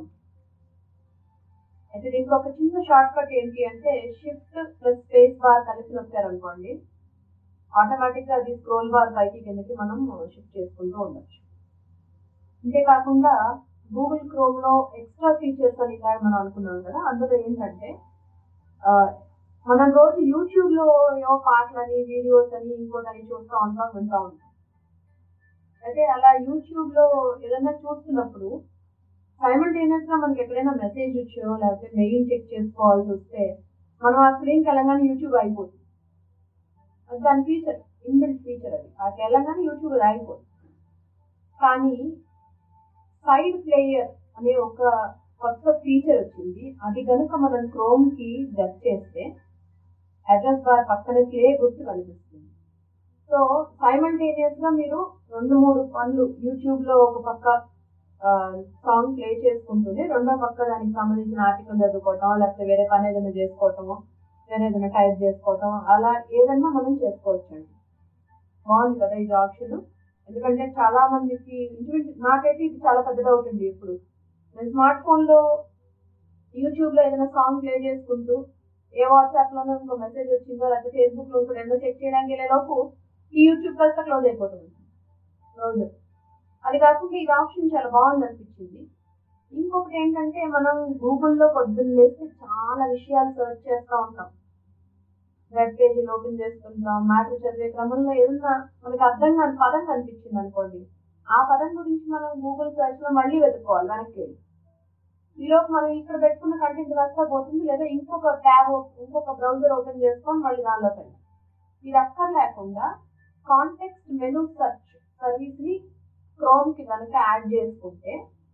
అయితే దీనికి ఒక చిన్న షార్ట్ కట్ ఏంటి అంటే షిఫ్ట్ ప్లస్ స్పేస్ బార్ కలిపి నొక్కారనుకోండి ఆటోమేటిక్ గా అది స్క్రోల్ బార్ పైకి కిందకి మనం షిఫ్ట్ చేసుకుంటూ ఉండొచ్చు అంతేకాకుండా గూగుల్ క్రోమ్ లో ఎక్స్ట్రా ఫీచర్స్ అని ఇలా మనం అనుకున్నాం కదా అందులో ఏంటంటే ఆ, మనం రోజు యూట్యూబ్ లో ఏవో పాటలని వీడియోస్ అని ఇంకోటని చూస్తూ ఉంటాం వింటూ ఉంటాం అయితే అలా యూట్యూబ్ లో ఏదైనా చూస్తున్నప్పుడు సైమల్టేనియస్ గా మనకి ఎక్కడైనా మెసేజ్ వచ్చో లేకపోతే మెయిల్ చెక్ చేసుకోవాల్సి వస్తే మనం ఆ స్క్రీన్ వెళ్ళగానే యూట్యూబ్ అయిపోతుంది అది దాని ఫీచర్ ఇన్బిల్ట్ ఫీచర్ అది అటు వెళ్ళగానే యూట్యూబ్ అది అయిపోతుంది కానీ సైడ్ ప్లేయర్ అనే ఒక కొత్త ఫీచర్ వచ్చింది అది కనుక మనం క్రోమ్ కి జస్ట్ చేస్తే అడ్రస్ బార్ పక్కన ప్లే గుర్తు కనిపిస్తుంది సో సైమల్టేనియస్ గా మీరు రెండు మూడు పనులు యూట్యూబ్ లో ఒక పక్క సాంగ్ ప్లే చేసుకుంటూనే రెండో పక్క దానికి సంబంధించిన ఆర్టికల్ చదువుకోవటం లేకపోతే వేరే పని ఏదైనా చేసుకోవటము వేరే ఏదైనా టైప్ చేసుకోవటం అలా ఏదైనా మనం చేసుకోవచ్చు అండి బాగుంది కదా ఇది ఆప్షన్ ఎందుకంటే చాలా మందికి ఇంచుమించు నాకైతే ఇది చాలా పెద్ద డౌట్ అండి ఇప్పుడు నేను స్మార్ట్ ఫోన్ లో యూట్యూబ్ లో ఏదైనా సాంగ్ ప్లే చేసుకుంటూ ఏ వాట్సాప్ లోనో ఇంకో మెసేజ్ వచ్చిందో లేకపోతే ఫేస్బుక్ లో ఇంకోటి ఏదో చెక్ చేయడానికి వెళ్ళేలోపు ఈ యూట్యూబ్ కాస్త క్లోజ్ అయిపోతుంది బ్రౌజర్ అది కాకుండా ఈ ఆప్షన్ చాలా బాగుంది అనిపించింది ఇంకొకటి ఏంటంటే మనం గూగుల్లో పొద్దున్న లేస్తే చాలా విషయాలు సెర్చ్ చేస్తూ ఉంటాం వెబ్ పేజీలు ఓపెన్ చేస్తుంటాం మ్యాటర్ చదివే క్రమంలో ఏదన్నా మనకి అర్థం కాని పదం కనిపించింది అనుకోండి ఆ పదం గురించి మనం గూగుల్ సెర్చ్ లో మళ్ళీ వెతుక్కోవాలి వెనక్కి వెళ్ళి ఈలోపు మనం ఇక్కడ పెట్టుకున్న కంటెంట్ వస్తా పోతుంది లేదా ఇంకొక ట్యాబ్ ఇంకొక బ్రౌజర్ ఓపెన్ చేసుకొని మళ్ళీ దానిలోకి వెళ్ళాలి ఇది అక్కర్లేకుండా కాంటెక్స్ట్ మెనూ సెర్చ్ సర్వీస్ ని క్రోమ్ కి కనుక యాడ్ చేసుకుంటే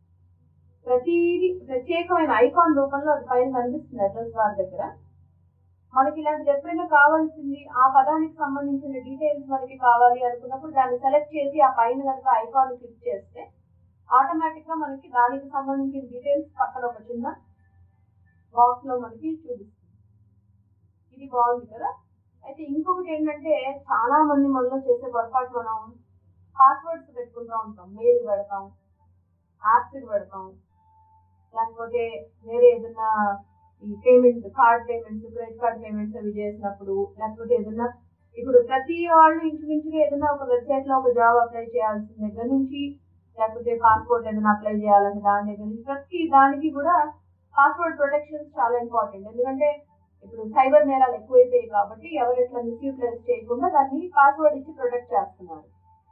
ప్రతిదీ ప్రత్యేకమైన ఐకాన్ రూపంలో అది పైన కనిపిస్తుంది అడ్రస్ బార్ దగ్గర మనకి ఇలాంటిది ఎప్పుడైనా కావాల్సింది ఆ పదానికి సంబంధించిన డీటెయిల్స్ మనకి కావాలి అనుకున్నప్పుడు దాన్ని సెలెక్ట్ చేసి ఆ పైన కనుక ఐకాన్ క్లిక్ చేస్తే ఆటోమేటిక్ గా మనకి దానికి సంబంధించిన డీటెయిల్స్ పక్కన ఒక చిన్న బాక్స్ లో మనకి చూపిస్తుంది ఇది బాగుంది కదా అయితే ఇంకొకటి ఏంటంటే చాలా మంది మనలో చేసే పొరపాటు మనం పాస్వర్డ్స్ పెట్టుకుంటూ ఉంటాం మెయిల్ పెడతాం యాప్స్కి పెడతాం లేకపోతే వేరే ఏదైనా ఈ payment card payments credit card payments అవి చేసినప్పుడు లేకపోతే ఏదైనా ఇప్పుడు ప్రతి వాళ్ళు ఇంచుమించుగా ఏదైనా ఒక వెబ్సైట్ లో ఒక జాబ్ అప్లై చేయాల్సిన దగ్గర నుంచి లేకపోతే పాస్పోర్ట్ ఏదైనా అప్లై చేయాలంటే దాని దగ్గర నుంచి ప్రతి దానికి కూడా పాస్వర్డ్ ప్రొటెక్షన్స్ చాలా ఇంపార్టెంట్ ఎందుకంటే ఇప్పుడు సైబర్ నేరాలు ఎక్కువైపోయాయి కాబట్టి ఎవరు ఎట్లా మిస్యూటిలైజ్ చేయకుండా దాన్ని పాస్వర్డ్ ఇచ్చి ప్రొటెక్ట్ చేస్తున్నారు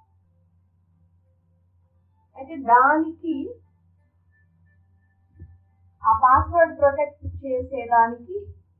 అయితే దానికి ఆ పాస్వర్డ్ ప్రొటెక్ట్ చేసేదానికి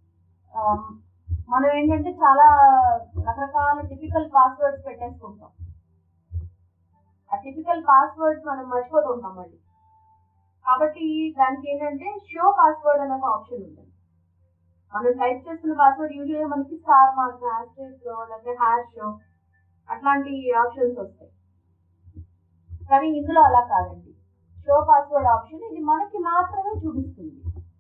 మనం ఏంటంటే చాలా రకరకాల టిపికల్ పాస్వర్డ్స్ పెట్టేసుకుంటాం ఆ టిపికల్ పాస్వర్డ్స్ మనం మర్చిపోతుంటాం మళ్ళీ కాబట్టి దానికి ఏంటంటే షో పాస్వర్డ్ అనే ఒక ఆప్షన్ ఉంటుంది మనం టైప్ చేస్తున్న పాస్వర్డ్ యూజువల్గా మనకి స్టార్ మార్క్ హ్యాష్ లేకపోతే హ్యాష్ షో అట్లాంటి ఆప్షన్స్ వస్తాయి కానీ ఇందులో అలా కాదండి షో పాస్వర్డ్ ఆప్షన్ ఇది మనకి మాత్రమే చూపిస్తుంది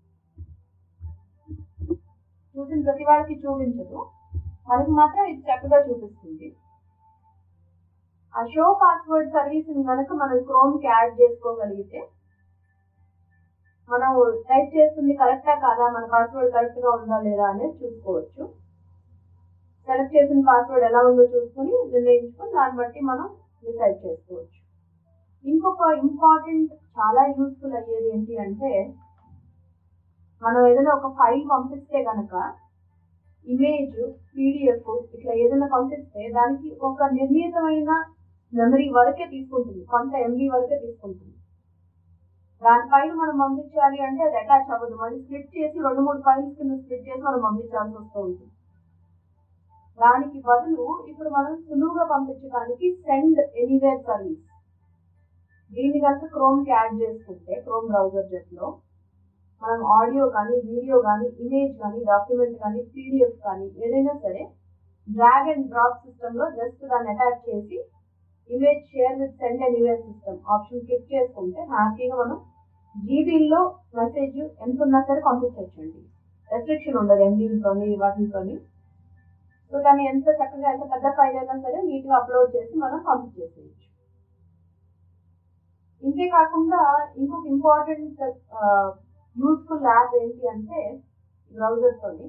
చూసిన ప్రతి వాడికి చూపించదు మనకి మాత్రం ఇది చక్కగా చూపిస్తుంది ఆ షో పాస్వర్డ్ సర్వీస్ కనుక మనం క్రోమ్ కి యాడ్ చేసుకోగలిగితే మనం టైప్ చేస్తుంది కరెక్టా కాదా మన పాస్వర్డ్ కరెక్ట్ గా ఉందా లేదా అనేది చూసుకోవచ్చు సెలెక్ట్ చేసిన పాస్వర్డ్ ఎలా ఉందో చూసుకుని నిర్ణయించుకొని దాన్ని బట్టి మనం డిసైడ్ చేసుకోవచ్చు ఇంకొక ఇంపార్టెంట్ చాలా యూస్ఫుల్ అయ్యేది ఏంటి అంటే మనం ఏదైనా ఒక ఫైల్ పంపిస్తే కనుక ఇమేజ్ పీడిఎఫ్ ఇట్లా ఏదైనా పంపిస్తే దానికి ఒక నిర్ణీతమైన మెమరీ వరకే తీసుకుంటుంది కొంత ఎంబీ వరకే తీసుకుంటుంది దానిపైన మనం పంపించాలి అంటే అది అటాచ్ అవ్వదు మళ్ళీ స్ప్లిట్ చేసి రెండు మూడు ఫైల్స్ కింద స్ప్లిట్ చేసి మనం పంపించాల్సి వస్తూ ఉంటుంది దానికి బదులు ఇప్పుడు మనం సులువుగా పంపించడానికి సెండ్ ఎనీవేర్ సర్వీస్ దీన్ని కనుక క్రోమ్ కి యాడ్ చేసుకుంటే క్రోమ్ బ్రౌజర్ జెట్లో మనం ఆడియో కానీ వీడియో కానీ ఇమేజ్ కానీ డాక్యుమెంట్ కానీ పీడిఎఫ్ కానీ ఏదైనా సరే డ్రాగ్ అండ్ డ్రాప్ సిస్టంలో జస్ట్ దాన్ని అటాచ్ చేసి image share with send anywhere system option click చేసుకుంటే హ్యాపీగా మనం జీబీల్లో మెసేజ్ ఎంత ఉన్నా సరే పంపించవచ్చండి రెస్ట్రిక్షన్ ఉండదు ఎంబీలతోని వాటితోని సో దాన్ని ఎంత చక్కగా ఎంత పెద్ద ఫైల్ అయినా సరే నీట్గా అప్లోడ్ చేసి మనం పంపించేసేయచ్చు ఇంతే కాకుండా ఇంకొక ఇంపార్టెంట్ యూస్ఫుల్ యాప్ ఏంటి అంటే బ్రౌజర్తోని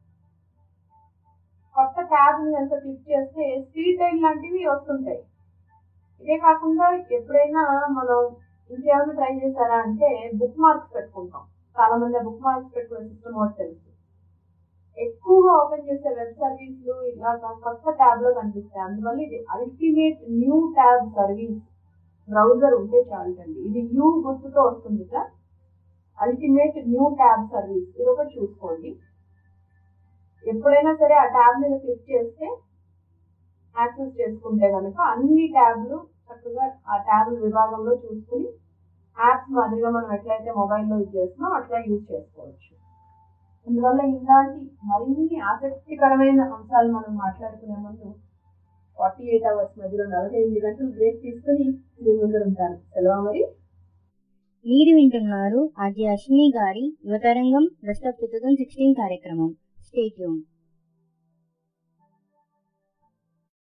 కొత్త ట్యాబ్ కనుక క్లిక్ చేస్తే స్పీడ్ డైల్ లాంటివి వస్తుంటాయి ఇదే కాకుండా ఎప్పుడైనా మనం ఇంకేమైనా ట్రై చేశారా అంటే బుక్ మార్క్స్ పెట్టుకుంటాం చాలా మంది ఆ బుక్ మార్క్స్ పెట్టుకునే సిస్టమ్ ఒకటి తెలుసు ఎక్కువగా ఓపెన్ చేసే వెబ్ సర్వీస్లు ఇలా కొత్త ట్యాబ్ లో కనిపిస్తాయి అందువల్ల ఇది ultimate new tab service browser ఉంటే చాలండి ఇది యూ గుర్తుతో వస్తుంది sir ultimate new tab service ఇది ఒకటి చూసుకోండి ఎప్పుడైనా సరే ఆ ట్యాబ్ మీద క్లిక్ చేస్తే యాక్సెస్ చేసుకుంటే కనుక అన్ని ట్యాబ్లు చక్కగా ఆ ట్యాబ్ల విభాగంలో చూసుకుని యాప్స్ మాదిరిగా మనం ఎట్లయితే మొబైల్లో యూజ్ చేస్తున్నాం అట్లా యూజ్ చేసుకోవచ్చు అందువల్ల ఇలాంటి మరిన్ని ఆసక్తికరమైన అంశాలు మనం మాట్లాడుకునే ముందు ఫార్టీ ఎయిట్ అవర్స్ మధ్యలో నలభై ఎనిమిది గంటలు బ్రేక్ తీసుకుని మీ ముందర ఉంటాను సెలవు మరి మీరు వింటున్నారు ఆర్జే అశ్విని గారి Yuvatarangam best of two thousand sixteen కార్యక్రమం స్టేట్యూన్